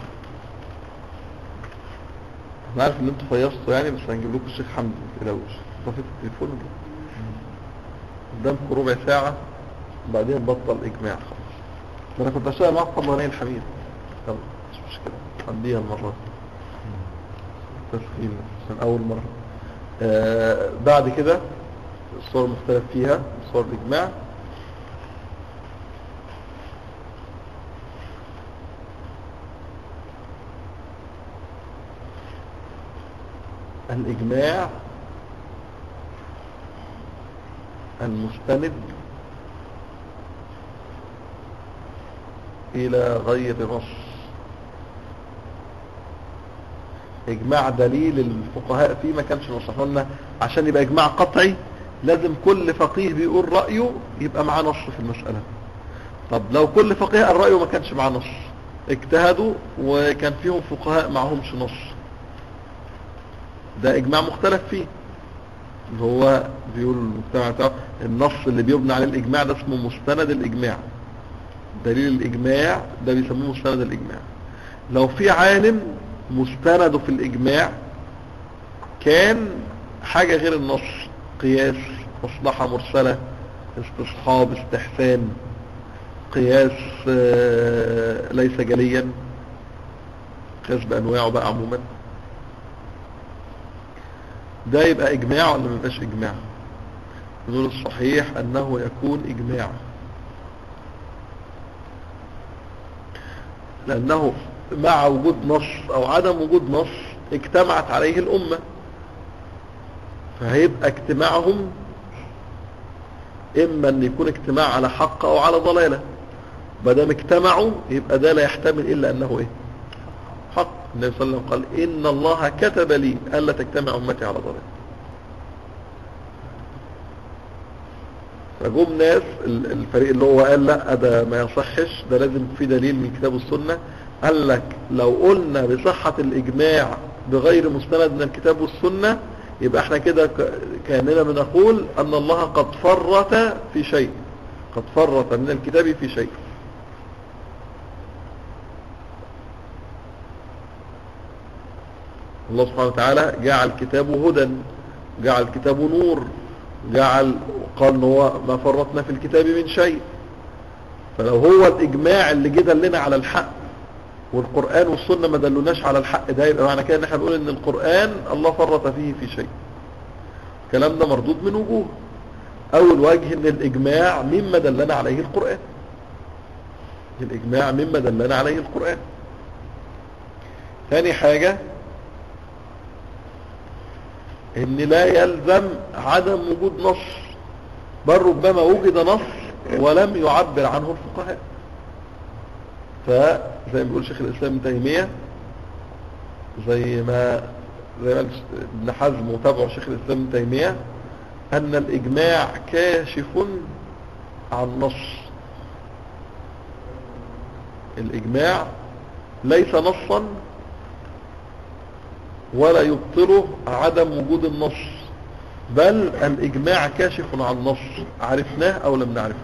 Speaker 2: انا عارف ان انتوا فيصتوا يعني بس هنجيب لكم الشيخ حمدي ما تقلقوش طفيت التليفون ولا قدامكم ربع ساعة وبعدين بطل اجماع خلاص ده انا كنت اشتغل معاك فضلانين الحميد يلا مش مشكلة عديها المرة دي تسخين عشان اول مرة آه بعد كده الصور المختلف فيها صور الإجماع الإجماع المستند إلى غير نص إجماع دليل الفقهاء فيه ما كانش نص احنا قلنا عشان يبقى إجماع قطعي لازم كل فقيه بيقول رأيه يبقى معاه نص في المسألة طب لو كل فقيه قال رأيه ما كانش معاه نص اجتهدوا وكان فيهم فقهاء معهمش نص ده اجماع مختلف فيه اللي هو بيقول المجتمع بتاعه النص اللي بيبنى عليه الاجماع ده اسمه مستند الاجماع دليل الاجماع ده بيسموه مستند الاجماع لو في عالم مستنده في الاجماع كان حاجة غير النص قياس مصلحة مرسلة استصحاب استحسان قياس آه، ليس جليا قياس بأنواعه بقى عموما ده يبقى إجماع ولا ما يبقاش إجماع نقول الصحيح أنه يكون إجماع لأنه مع وجود نص أو عدم وجود نص اجتمعت عليه الأمة فهيبقى اجتماعهم اما ان يكون اجتماع على حق او على ضلالة مادام اجتمعوا يبقى ده لا يحتمل الا انه ايه حق النبي صلى الله عليه وسلم قال ان الله كتب لي الا تجتمع امتي على ضلالة فجم ناس ال- الفريق اللي هو قال لا ده ما يصحش ده لازم في دليل من الكتاب والسنة قال لك لو قلنا بصحة الإجماع بغير مستند من الكتاب والسنة يبقى احنا كده ك- كأننا بنقول أن الله قد فرط في شيء قد فرط من الكتاب في شيء الله سبحانه وتعالى جعل كتابه هدى جعل كتابه نور جعل قال ان هو ما فرطنا في الكتاب من شيء فلو هو الإجماع اللي جه دلنا على الحق والقرآن والسنة ما دلوناش على الحق ده يبقى معنى كده ان احنا بنقول ان القرآن الله فرط فيه في شيء الكلام ده مردود من وجوه اول وجه ان الاجماع مما دلنا عليه القرآن الاجماع مما دلنا عليه القرآن ثاني حاجة ان لا يلزم عدم وجود نص بل ربما وجد نص ولم يعبر عنه الفقهاء فزي ما بيقول شيخ الاسلام ابن تيميه زي ما زي ما قال ابن حزم وتابعه شيخ الاسلام ابن تيميه ان الاجماع كاشف عن نص الاجماع ليس نصا ولا يبطله عدم وجود النص بل الإجماع كاشف عن نص عرفناه أو لم نعرفه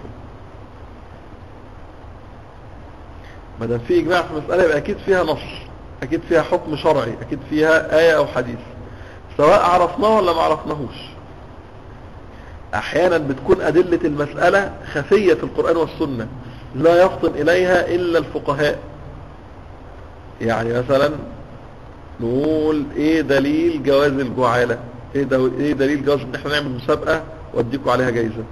Speaker 2: ما دام في إجماع في مسألة يبقى أكيد فيها نص أكيد فيها حكم شرعي أكيد فيها آية أو حديث سواء عرفناه ولا ما عرفناهوش أحيانا بتكون أدلة المسألة خفية في القرآن والسنة لا يفطن إليها إلا الفقهاء يعني مثلا نقول ايه دليل جواز الجعالة ايه, دو... ايه دليل جواز ان احنا نعمل مسابقة واديكوا عليها جايزة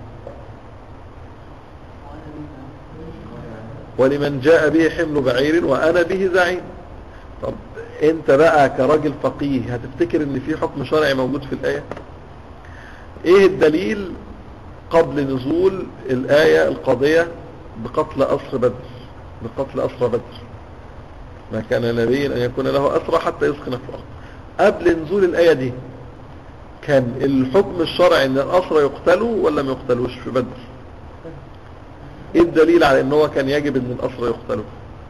Speaker 2: ولمن جاء به حمل بعير وانا به زعيم طب انت بقى كراجل فقيه هتفتكر ان في حكم شرعي موجود في الآية ايه الدليل قبل نزول الآية القضية بقتل أسر بدر بقتل أسر بدر ما كان نبي أن يكون له أسرى حتى يسخن في الأرض قبل نزول الآية دي كان الحكم الشرعي أن الأسرى يقتلوا ولا ما يقتلوش في بدر ايه الدليل على ان هو كان يجب ان الأسرى يقتلوا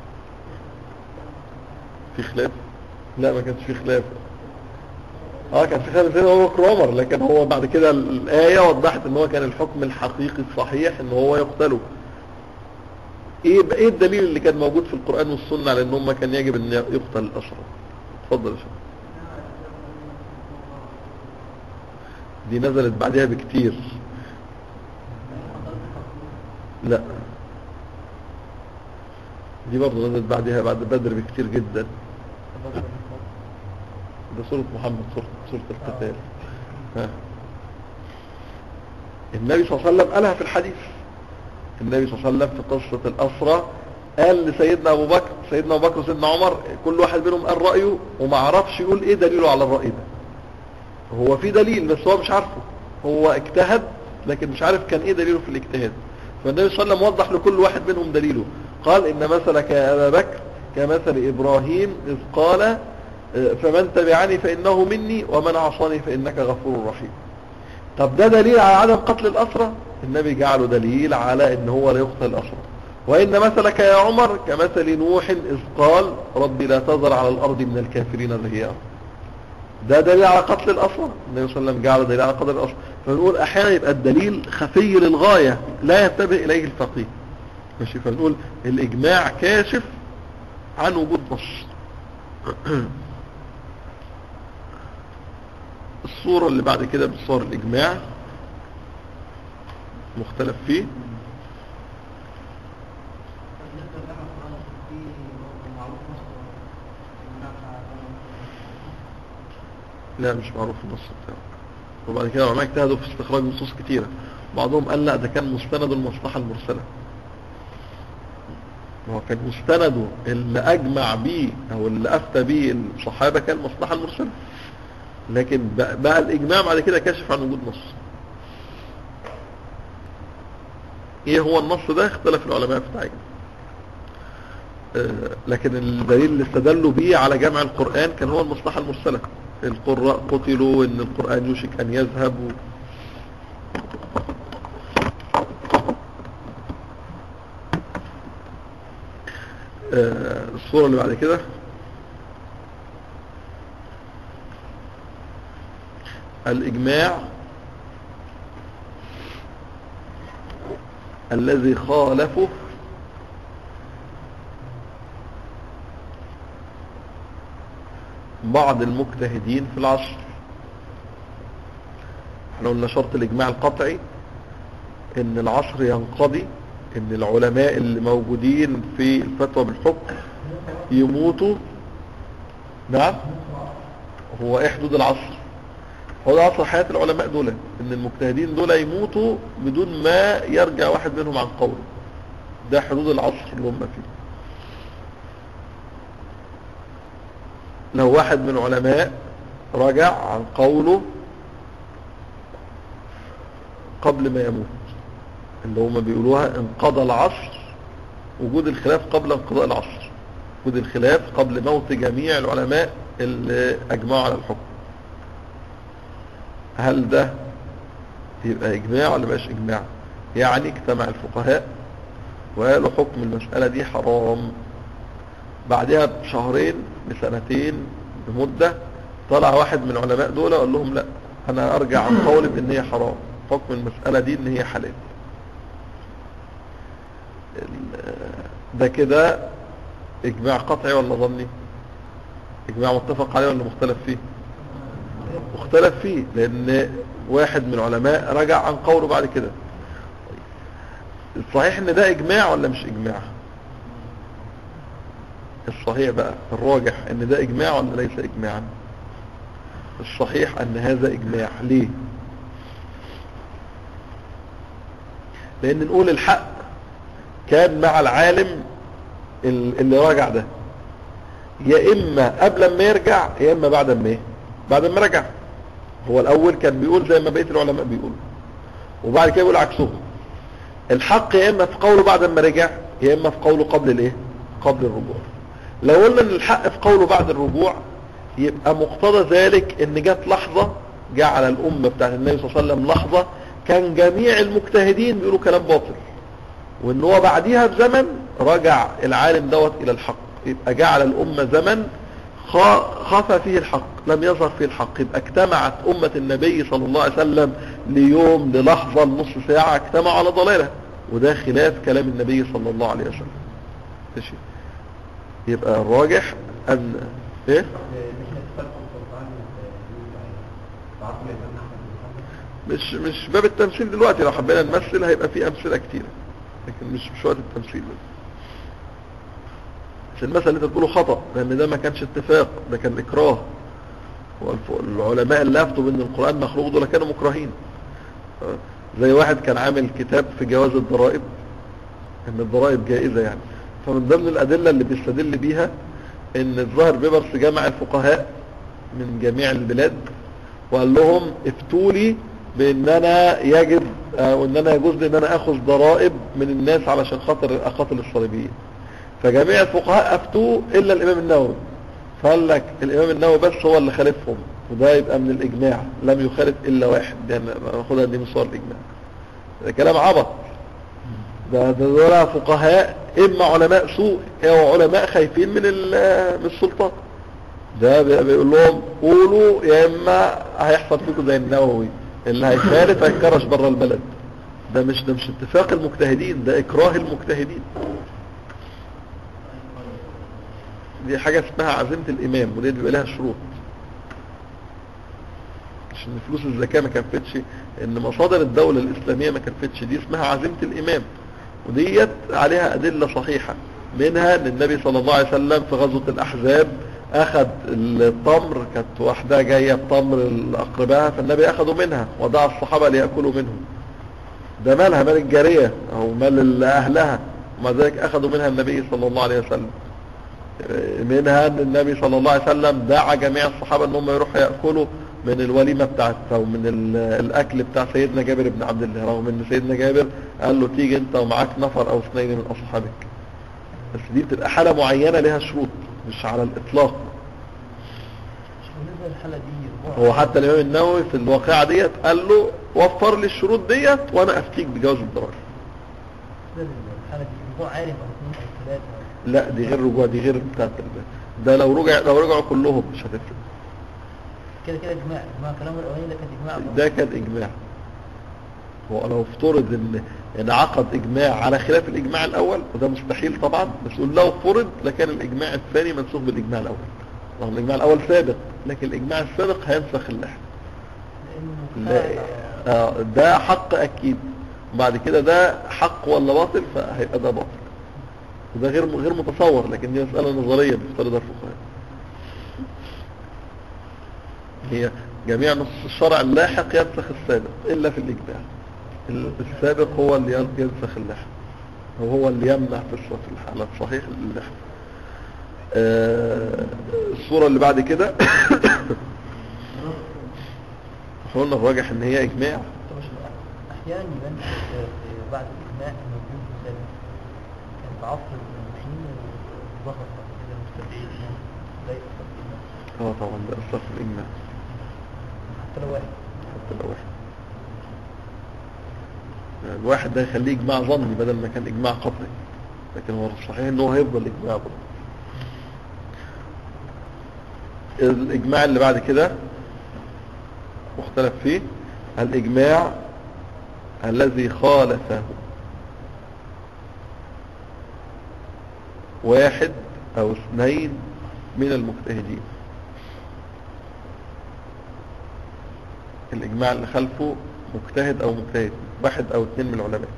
Speaker 2: في خلاف لا ما كانش في خلاف اه كان في خلاف سيدنا ابو بكر وعمر لكن هو بعد كده الآية وضحت ان هو كان الحكم الحقيقي الصحيح ان هو يقتلوا ايه ايه الدليل اللي كان موجود في القرآن والسنة على ان هم كان يجب ان يقتل الأسرى اتفضل يا شيخ دي نزلت بعدها بكتير لا دي برضه نزلت بعدها بعد بدر بكتير جدا ده سورة محمد سورة, سورة القتال ها. النبي صلى الله عليه وسلم قالها في الحديث النبي صلى الله عليه وسلم في قصة الأسرة قال لسيدنا أبو بكر سيدنا أبو بكر وسيدنا عمر كل واحد منهم قال رأيه وما عرفش يقول إيه دليله على الرأي ده هو في دليل بس هو مش عارفه هو اجتهد لكن مش عارف كان إيه دليله في الاجتهاد فالنبي صلى الله عليه وسلم وضح لكل واحد منهم دليله قال إن مثلك يا أبا بكر كمثل إبراهيم إذ قال فمن تبعني فإنه مني ومن عصاني فإنك غفور رحيم طب ده دليل على عدم قتل الأسرة النبي جعله دليل على ان هو لا يقتل الأسرة وإن مثلك يا عمر كمثل نوح إذ قال ربي لا تذر على الأرض من الكافرين ديارا ده دليل على قتل الأسرة النبي صلى الله عليه وسلم جعله دليل على قتل الأسرة فنقول أحيانا يبقى الدليل خفي للغاية لا ينتبه إليه الفقيه ماشي فنقول الإجماع كاشف عن وجود نص الصورة اللي بعد كده بصور الإجماع مختلف فيه لا مش معروف النص بتاعه وبعد كده العلماء اجتهدوا في استخراج نصوص كتيرة بعضهم قال لا ده كان مستند المصلحة المرسلة هو كان مستنده اللي اجمع بيه او اللي افتى بيه الصحابة كان المصلحة المرسلة لكن بقى الاجماع بعد كده كشف عن وجود نص ايه هو النص ده اختلف العلماء في تعيين آه لكن الدليل اللي استدلوا بيه على جمع القرآن كان هو المصلحة المرسلة القراء قتلوا ان القرآن يوشك ان يذهب و... آه الصورة اللي بعد كده الإجماع الذي خالفه بعض المجتهدين في العصر احنا قلنا شرط الإجماع القطعي ان العصر ينقضي ان العلماء اللي موجودين في الفتوى بالحكم يموتوا نعم هو ايه حدود العصر حدود عصر حياة العلماء دول ان المجتهدين دول يموتوا بدون ما يرجع واحد منهم عن قوله ده حدود العصر اللي هم فيه لو واحد من العلماء رجع عن قوله قبل ما يموت اللي هم بيقولوها انقضى العصر وجود الخلاف قبل انقضاء العصر وجود الخلاف قبل موت جميع العلماء اللي اجمعوا على الحكم هل ده يبقى اجماع ولا مش اجماع يعني اجتمع الفقهاء وقالوا حكم المسألة دي حرام بعدها بشهرين بسنتين بمدة طلع واحد من العلماء دول وقال لهم لا انا ارجع عن قولي بان هي حرام حكم المسألة دي ان هي حلال ال- ده كده اجماع قطعي ولا ظني اجماع متفق عليه ولا مختلف فيه مختلف فيه لان واحد من العلماء رجع عن قوله بعد كده الصحيح ان ده اجماع ولا مش اجماع الصحيح بقى الراجح ان ده اجماع ولا ليس اجماعا الصحيح ان هذا اجماع ليه لان نقول الحق كان مع العالم ال- اللي راجع ده يا اما قبل ما يرجع يا اما بعد ما ايه بعد ما رجع هو الاول كان بيقول زي ما بقيه العلماء بيقولوا وبعد كده يقول عكسهم الحق يا اما في قوله بعد ما رجع يا اما في قوله قبل الايه قبل الرجوع لو قلنا ان الحق في قوله بعد الرجوع يبقى مقتضى ذلك ان جت لحظة جاء على الامة بتاعت النبي صلى الله عليه وسلم لحظة كان جميع المجتهدين بيقولوا كلام باطل وان هو بعديها بزمن رجع العالم دوت الى الحق يبقى جعل الامة زمن خا- خاف فيه الحق لم يظهر فيه الحق يبقى اجتمعت امة النبي صلى الله عليه وسلم ليوم للحظة لنص ساعة اجتمعوا على ضلالة وده خلاف كلام النبي صلى الله عليه وسلم ماشي يبقى الراجح ان ايه مش مش باب التمثيل دلوقتي لو حبينا نمثل هيبقى في امثله كتيره لكن مش مش وقت التمثيل بس عشان المثل اللي انت بتقوله خطا لان ده ما كانش اتفاق ده كان اكراه والف- العلماء اللي افتوا بان القران مخلوق دول كانوا مكرهين آه، زي واحد كان عامل كتاب في جواز الضرائب ان الضرائب جائزه يعني فمن ضمن الادله اللي بيستدل بيها ان الظاهر بيبرس جمع الفقهاء من جميع البلاد وقال لهم افتوا لي بان انا يجب او ان انا يجوز لي ان انا اخذ ضرائب من الناس علشان خاطر اقاتل الصليبيين فجميع الفقهاء افتوا الا الامام النووي فقال لك الامام النووي بس هو اللي خالفهم وده يبقى من الاجماع لم يخالف الا واحد يعني ناخدها دي من صور الاجماع ده كلام عبط ده ده دول فقهاء اما علماء سوء او علماء خايفين من ال- من السلطان ده بي- بيقول لهم قولوا يا اما هيحصل فيكم زي النووي اللي هيخالف هيتكرش بره البلد ده مش ده مش اتفاق المجتهدين ده اكراه المجتهدين دي حاجة اسمها عزيمة الامام ودي بيبقى لها شروط مش ان فلوس الزكاة ما كفتش ان مصادر الدولة الاسلامية ما كفتش دي اسمها عزيمة الامام وديت عليها ادلة صحيحة منها ان النبي صلى الله عليه وسلم في غزوة الاحزاب اخذ التمر كانت واحدة جاية بتمر الاقرباء فالنبي اخذوا منها ودعا الصحابة ليأكلوا منه ده مالها مال الجارية او مال اهلها ومع ذلك اخذوا منها النبي صلى الله عليه وسلم منها ان النبي صلى الله عليه وسلم دعا جميع الصحابة ان هم يروحوا يأكلوا من الوليمة بتاعت او من ال- الاكل بتاع سيدنا جابر بن عبد الله رغم ان سيدنا جابر قال له تيجي انت ومعاك نفر او اثنين من اصحابك بس دي بتبقى حالة معينة لها شروط مش على الاطلاق
Speaker 3: مش بالنسبة للحالة دي رجوع
Speaker 2: هو حتى الامام النووي في الواقعة ديت قال له وفر لي الشروط ديت وانا افتيك بجواز الضرائب
Speaker 3: بالنسبة للحالة دي رجوع عارف او اثنين او ثلاثة
Speaker 2: لا دي غير رجوع دي غير بتاعت ال- ده لو رجع لو رجعوا كلهم مش هتفرق
Speaker 3: كده كده اجماع اجماع كلام الاولاني ده كان اجماع
Speaker 2: ده كان اجماع هو لو افترض ان ان عقد اجماع على خلاف الاجماع الاول وده مستحيل طبعا بس يقول لو فرض لكان الاجماع الثاني منسوخ بالاجماع الاول رغم الاجماع الاول ثابت لكن الاجماع السابق هينسخ اللي احنا
Speaker 3: لانه
Speaker 2: لا
Speaker 3: فعل-
Speaker 2: آه، ده حق اكيد بعد كده ده حق ولا باطل فهيبقى ده باطل وده غير غير متصور لكن دي مسألة نظرية بيفترضها الفقهاء هي جميع نص الشرع اللاحق ينسخ السابق إلا في الإجماع ال- السابق هو اللي ين- ينسخ اللاحق وهو اللي يمنع في الص- في الحالة الصحيح اللاحق آه، الصورة اللي بعد كده احنا قلنا الراجح ان هي اجماع
Speaker 3: طب مش احيانا يبان في- في بعد الاجماع انه يكون في سبب كان في عصر المسلمين ظهر بعد كده المستبدين لا يؤثر بالإجماع.
Speaker 2: اه طبعا ده اصلا في الاجماع
Speaker 3: حتى لو واحد
Speaker 2: حتى لو واحد يعني الواحد ده يخليه اجماع ظني بدل ما كان اجماع قطعي لكن هو الصحيح ان هو هيفضل اجماع برضه الاجماع اللي بعد كده مختلف فيه الاجماع الذي خالفه واحد او اثنين من المجتهدين الإجماع اللي خلفه مجتهد أو مجتهد واحد أو اثنين من العلماء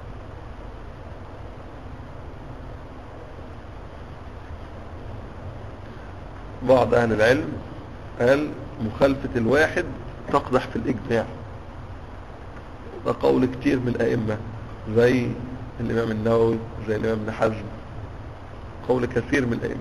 Speaker 2: بعض أهل العلم قال مخالفة الواحد تقدح في الإجماع ده قول كتير من الأئمة زي الإمام النووي زي الإمام ابن حزم قول كثير من الأئمة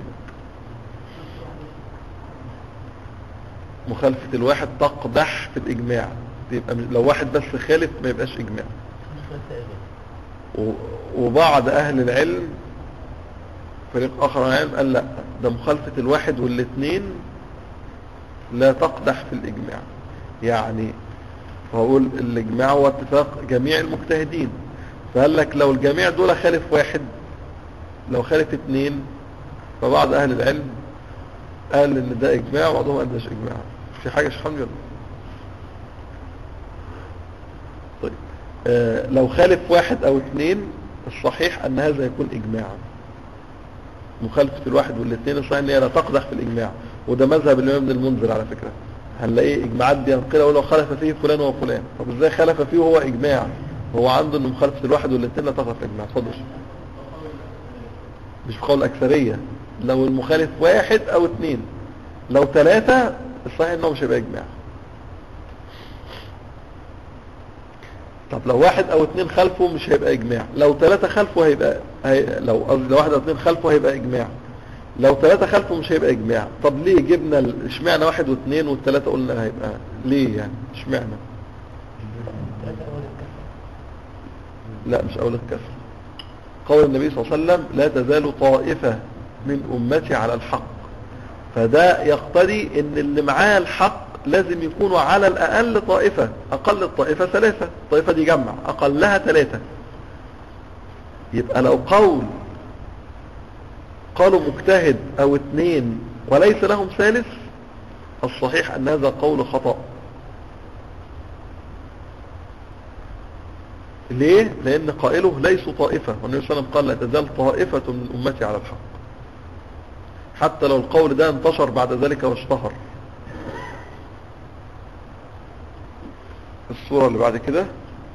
Speaker 2: مخالفة الواحد تقدح في الإجماع يبقى مش- لو واحد بس خالف ما يبقاش إجماع
Speaker 3: مش خلاف سائغ
Speaker 2: و- وبعض أهل العلم فريق آخر من العلم قال لا ده مخالفة الواحد والاثنين لا تقدح في الإجماع يعني فأقول الإجماع هو اتفاق جميع المجتهدين فقال لك لو الجميع دول خالف واحد لو خالف اثنين فبعض أهل العلم قال إن ده إجماع وبعضهم قال ده مش إجماع في حاجة شحن يلا طيب آه لو خالف واحد او اثنين الصحيح ان هذا يكون اجماعا مخالفة الواحد والاثنين الصحيح ان هي لا تقدح في الاجماع وده مذهب الامام ابن المنذر على فكرة هنلاقيه اجماعات بينقلها ولو خالف فيه فلان وفلان طب ازاي خالف فيه وهو اجماع هو عنده ان مخالفة الواحد والاثنين لا تقدح في الاجماع اتفضل مش في قول الاكثرية لو المخالف واحد او اثنين لو ثلاثة الصحيح انه مش هيبقى اجماع طب لو واحد او اتنين خلفه مش هيبقى اجماع لو ثلاثة خلفه هيبقى هي... لو قصدي لو واحد او اتنين خلفه هيبقى اجماع لو ثلاثة خلفه مش هيبقى اجماع طب ليه جبنا ال- اشمعنى واحد واثنين والثلاثة قلنا هيبقى ليه يعني اشمعنى
Speaker 3: ثلاثة أول الكفر
Speaker 2: لا مش اول الكسر قول النبي صلى الله عليه وسلم لا تزال طائفة من امتي على الحق فده يقتضي ان اللي معاه الحق لازم يكونوا على الاقل طائفة اقل الطائفة ثلاثة الطائفة دي جمع اقلها ثلاثة يبقى لو قول قالوا مجتهد او اثنين وليس لهم ثالث الصحيح ان هذا قول خطأ ليه؟ لأن قائله ليسوا طائفة والنبي صلى الله عليه وسلم قال لا تزال طائفة من أمتي على الحق حتى لو القول ده انتشر بعد ذلك واشتهر الصورة اللي بعد كده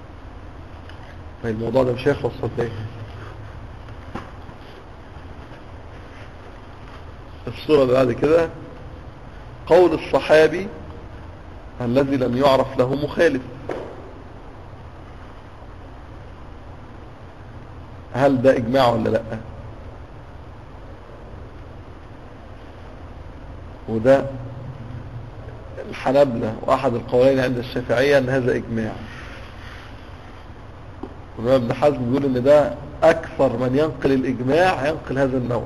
Speaker 2: ما الموضوع ده مش هيخلص صدقني الصورة اللي بعد كده قول الصحابي الذي لم يعرف له مخالف هل ده اجماع ولا لا وده الحنبلة واحد القولين عند الشافعية ان هذا اجماع والإمام ابن حزم بيقول ان ده اكثر من ينقل الاجماع ينقل هذا النوع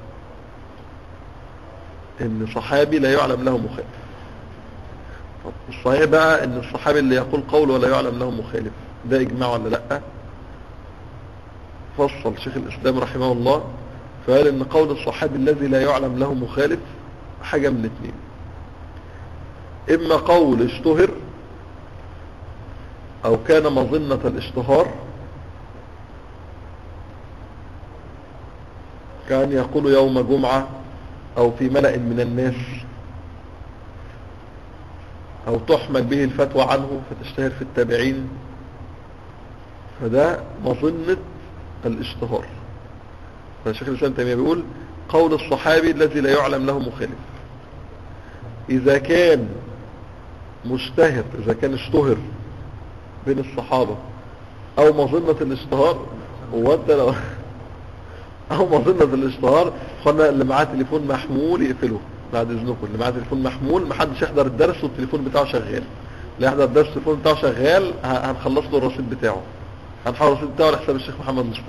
Speaker 2: ان صحابي لا يعلم له مخالف طب الصحيح بقى ان الصحابي اللي يقول قول ولا يعلم له مخالف ده اجماع ولا لا فصل شيخ الإسلام رحمه الله فقال إن قول الصحابي الذي لا يعلم له مخالف حاجة من اثنين إما قول اشتهر أو كان مظنة الاشتهار كان يقول يوم جمعة أو في ملأ من الناس أو تحمل به الفتوى عنه فتشتهر في التابعين فده مظنة الاشتهار فالشيخ الإسلام تيمية بيقول قول الصحابي الذي لا يعلم له مخالف إذا كان مشتهر إذا كان اشتهر بين الصحابة أو مظنة الاشتهار هو أنت لو أو مظنة الاشتهار خلنا اللي معاه تليفون محمول يقفله بعد إذنكم اللي معاه تليفون محمول محدش يحضر الدرس والتليفون بتاعه شغال اللي يحضر الدرس والتليفون بتاعه شغال ه- هنخلص له الرصيد بتاعه هنحول الرصيد بتاعه لحساب الشيخ محمد مصطفى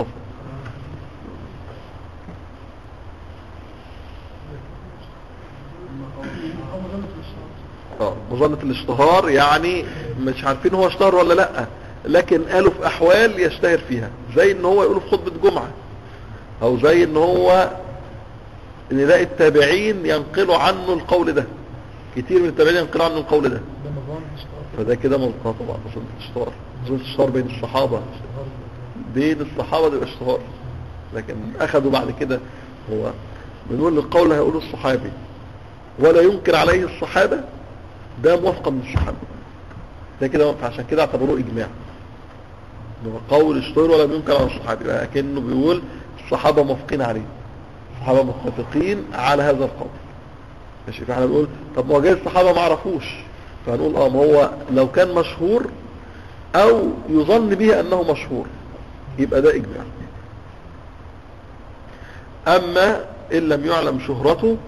Speaker 2: اه مظنة الاشتهار يعني مش عارفين هو اشتهر ولا لا لكن قالوا في احوال يشتهر فيها زي ان هو يقولوا في خطبة جمعة او زي ان هو نلاقي التابعين ينقلوا عنه القول ده كتير من التابعين ينقلوا عنه القول ده
Speaker 4: ده مظان اشتراك
Speaker 2: فده كده مظنة طبعا مظنة الاشتهار مظنة الاشتهار بين الصحابة بين الصحابة ده يبقى اشتهار لكن اخذوا بعد كده هو بنقول القول هيقوله الصحابي ولا ينكر عليه الصحابة ده موافقة من الصحابة ده كده فعشان كده اعتبروه اجماع إن هو قول اشتهر ولا ينكر على الصحابي يبقى كأنه بيقول الصحابة موافقين عليه الصحابة متفقين على هذا القول ماشي فاحنا بنقول طب ما هو جاي الصحابة ما عرفوش فهنقول اه ما هو لو كان مشهور او يظن به انه مشهور يبقى ده اجماع اما ان لم يعلم شهرته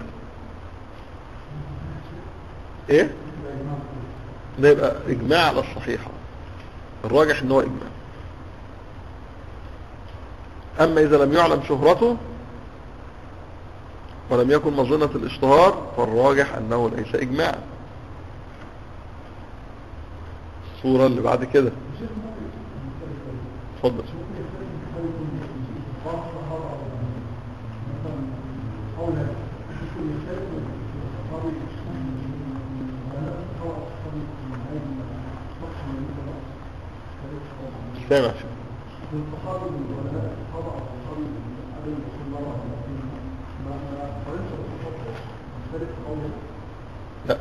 Speaker 2: ايه ده يبقى اجماع على الصحيحة الراجح ان هو اجماع اما اذا لم يعلم شهرته ولم يكن مظنة الاشتهار فالراجح انه ليس اجماع الصورة اللي بعد كده اتفضل سامع شو لا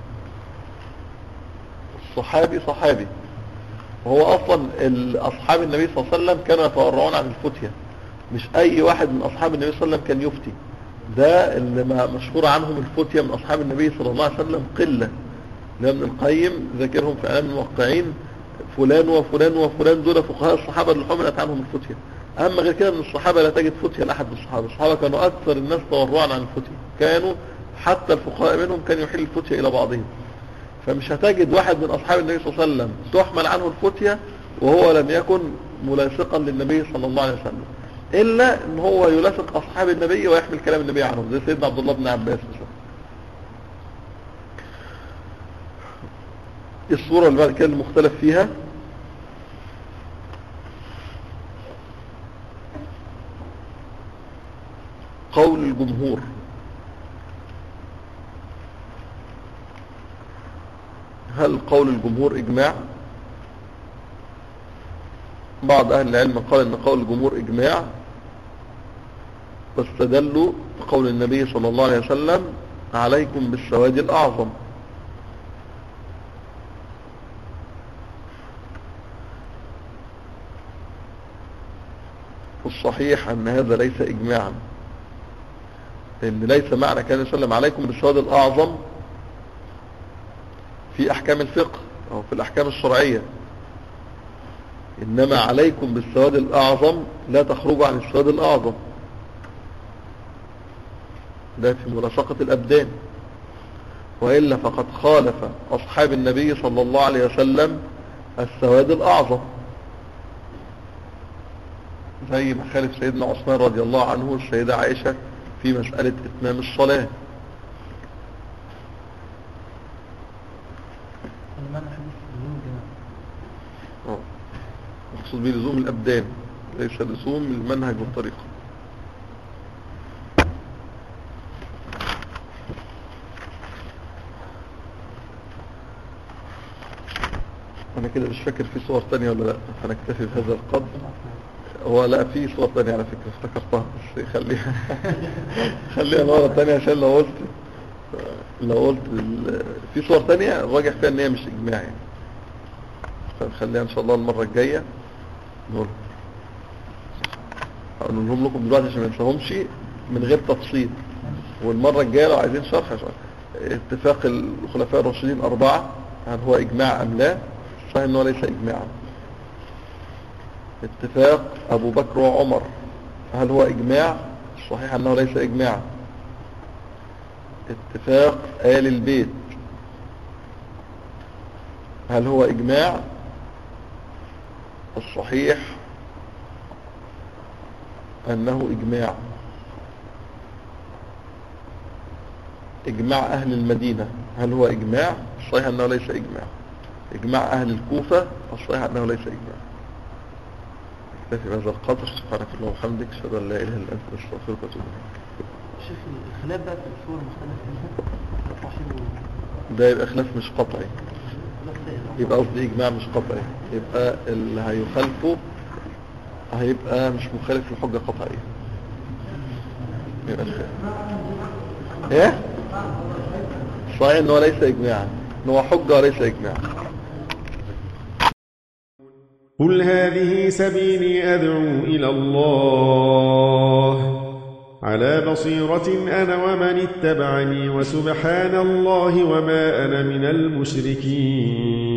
Speaker 2: الصحابي صحابي وهو اصلا ال- اصحاب النبي صلى الله عليه وسلم كانوا يتورعون عن الفتية مش اي واحد من اصحاب النبي صلى الله عليه وسلم كان يفتي ده اللي ما- مشهور عنهم الفتية من اصحاب النبي صلى الله عليه وسلم قلة لابن القيم ذاكرهم في اعلام الموقعين فلان وفلان وفلان دول فقهاء الصحابة اللي حملت عنهم الفتية اما غير كده من الصحابة لا تجد فتية لاحد من الصحابة الصحابة كانوا اكثر الناس تورعا عن الفتية كانوا حتى الفقهاء منهم كان يحل الفتية الى بعضهم فمش هتجد واحد من أصحاب النبي صلى الله عليه وسلم تحمل عنه الفتية وهو لم يكن ملاصقا للنبي صلى الله عليه وسلم إلا أن هو يلاصق أصحاب النبي ويحمل كلام النبي عنهم زي سيدنا عبد الله بن عباس مثلا الصورة اللي بعد كده المختلف فيها قول الجمهور هل قول الجمهور إجماع بعض أهل العلم قال أن قول الجمهور إجماع واستدلوا بقول النبي صلى الله عليه وسلم عليكم بالسواد الأعظم والصحيح أن هذا ليس إجماعا لأن ليس معنى كان يسلم عليكم بالسواد الأعظم في أحكام الفقه أو في الأحكام الشرعية إنما عليكم بالسواد الأعظم لا تخرجوا عن السواد الأعظم ده في ملاصقة الأبدان وإلا فقد خالف أصحاب النبي صلى الله عليه وسلم السواد الأعظم زي ما خالف سيدنا عثمان رضي الله عنه السيدة عائشة في مسألة إتمام الصلاة
Speaker 3: أنا معنى حديث بدون جماعة
Speaker 2: آه. مقصود به لزوم الأبدان ليس لزوم المنهج والطريقة أنا كده مش فاكر في صور تانية ولا لا فنكتفي بهذا القدر هو لا في صور تانية على فكرة افتكرتها بس خليها خليها مرة تانية عشان لو قلت لو قلت ال- في صور تانية الراجح فيها ان هي مش اجماع يعني فنخليها ان شاء الله المرة الجاية نقول هنقولهم لكم دلوقتي عشان ما ننساهمش من غير تفصيل والمرة الجاية لو عايزين شرح شرح. اتفاق الخلفاء الراشدين أربعة هل هو إجماع أم لا صحيح أنه ليس إجماعا اتفاق أبو بكر وعمر هل هو إجماع صحيح أنه ليس إجماعا اتفاق آل البيت هل هو إجماع الصحيح أنه إجماع إجماع أهل المدينة هل هو إجماع الصحيح أنه ليس إجماع إجماع أهل الكوفة الصحيح أنه ليس إجماع اكتفي بهذا القدر سبحانك اللهم وبحمدك أشهد أن لا إله إلا أنت أستغفرك وأتوب إليك
Speaker 3: شيخ الخلاف بقى في الصور المختلفة فيها الصحيح
Speaker 2: ده يبقى خلاف مش قطعي
Speaker 3: والخلاف سائل
Speaker 2: يبقى قصدي إجماع مش قطعي يبقى اللي هيخالفه هيبقى مش مخالف لحجة قطعية يبقى الخلاف ايه صحيح ان هو ليس اجماعا ان هو حجة وليس اجماعا
Speaker 4: قل هذه سبيلي أدعو إلى الله على بصيرة أنا ومن اتبعني وسبحان الله وما أنا من المشركين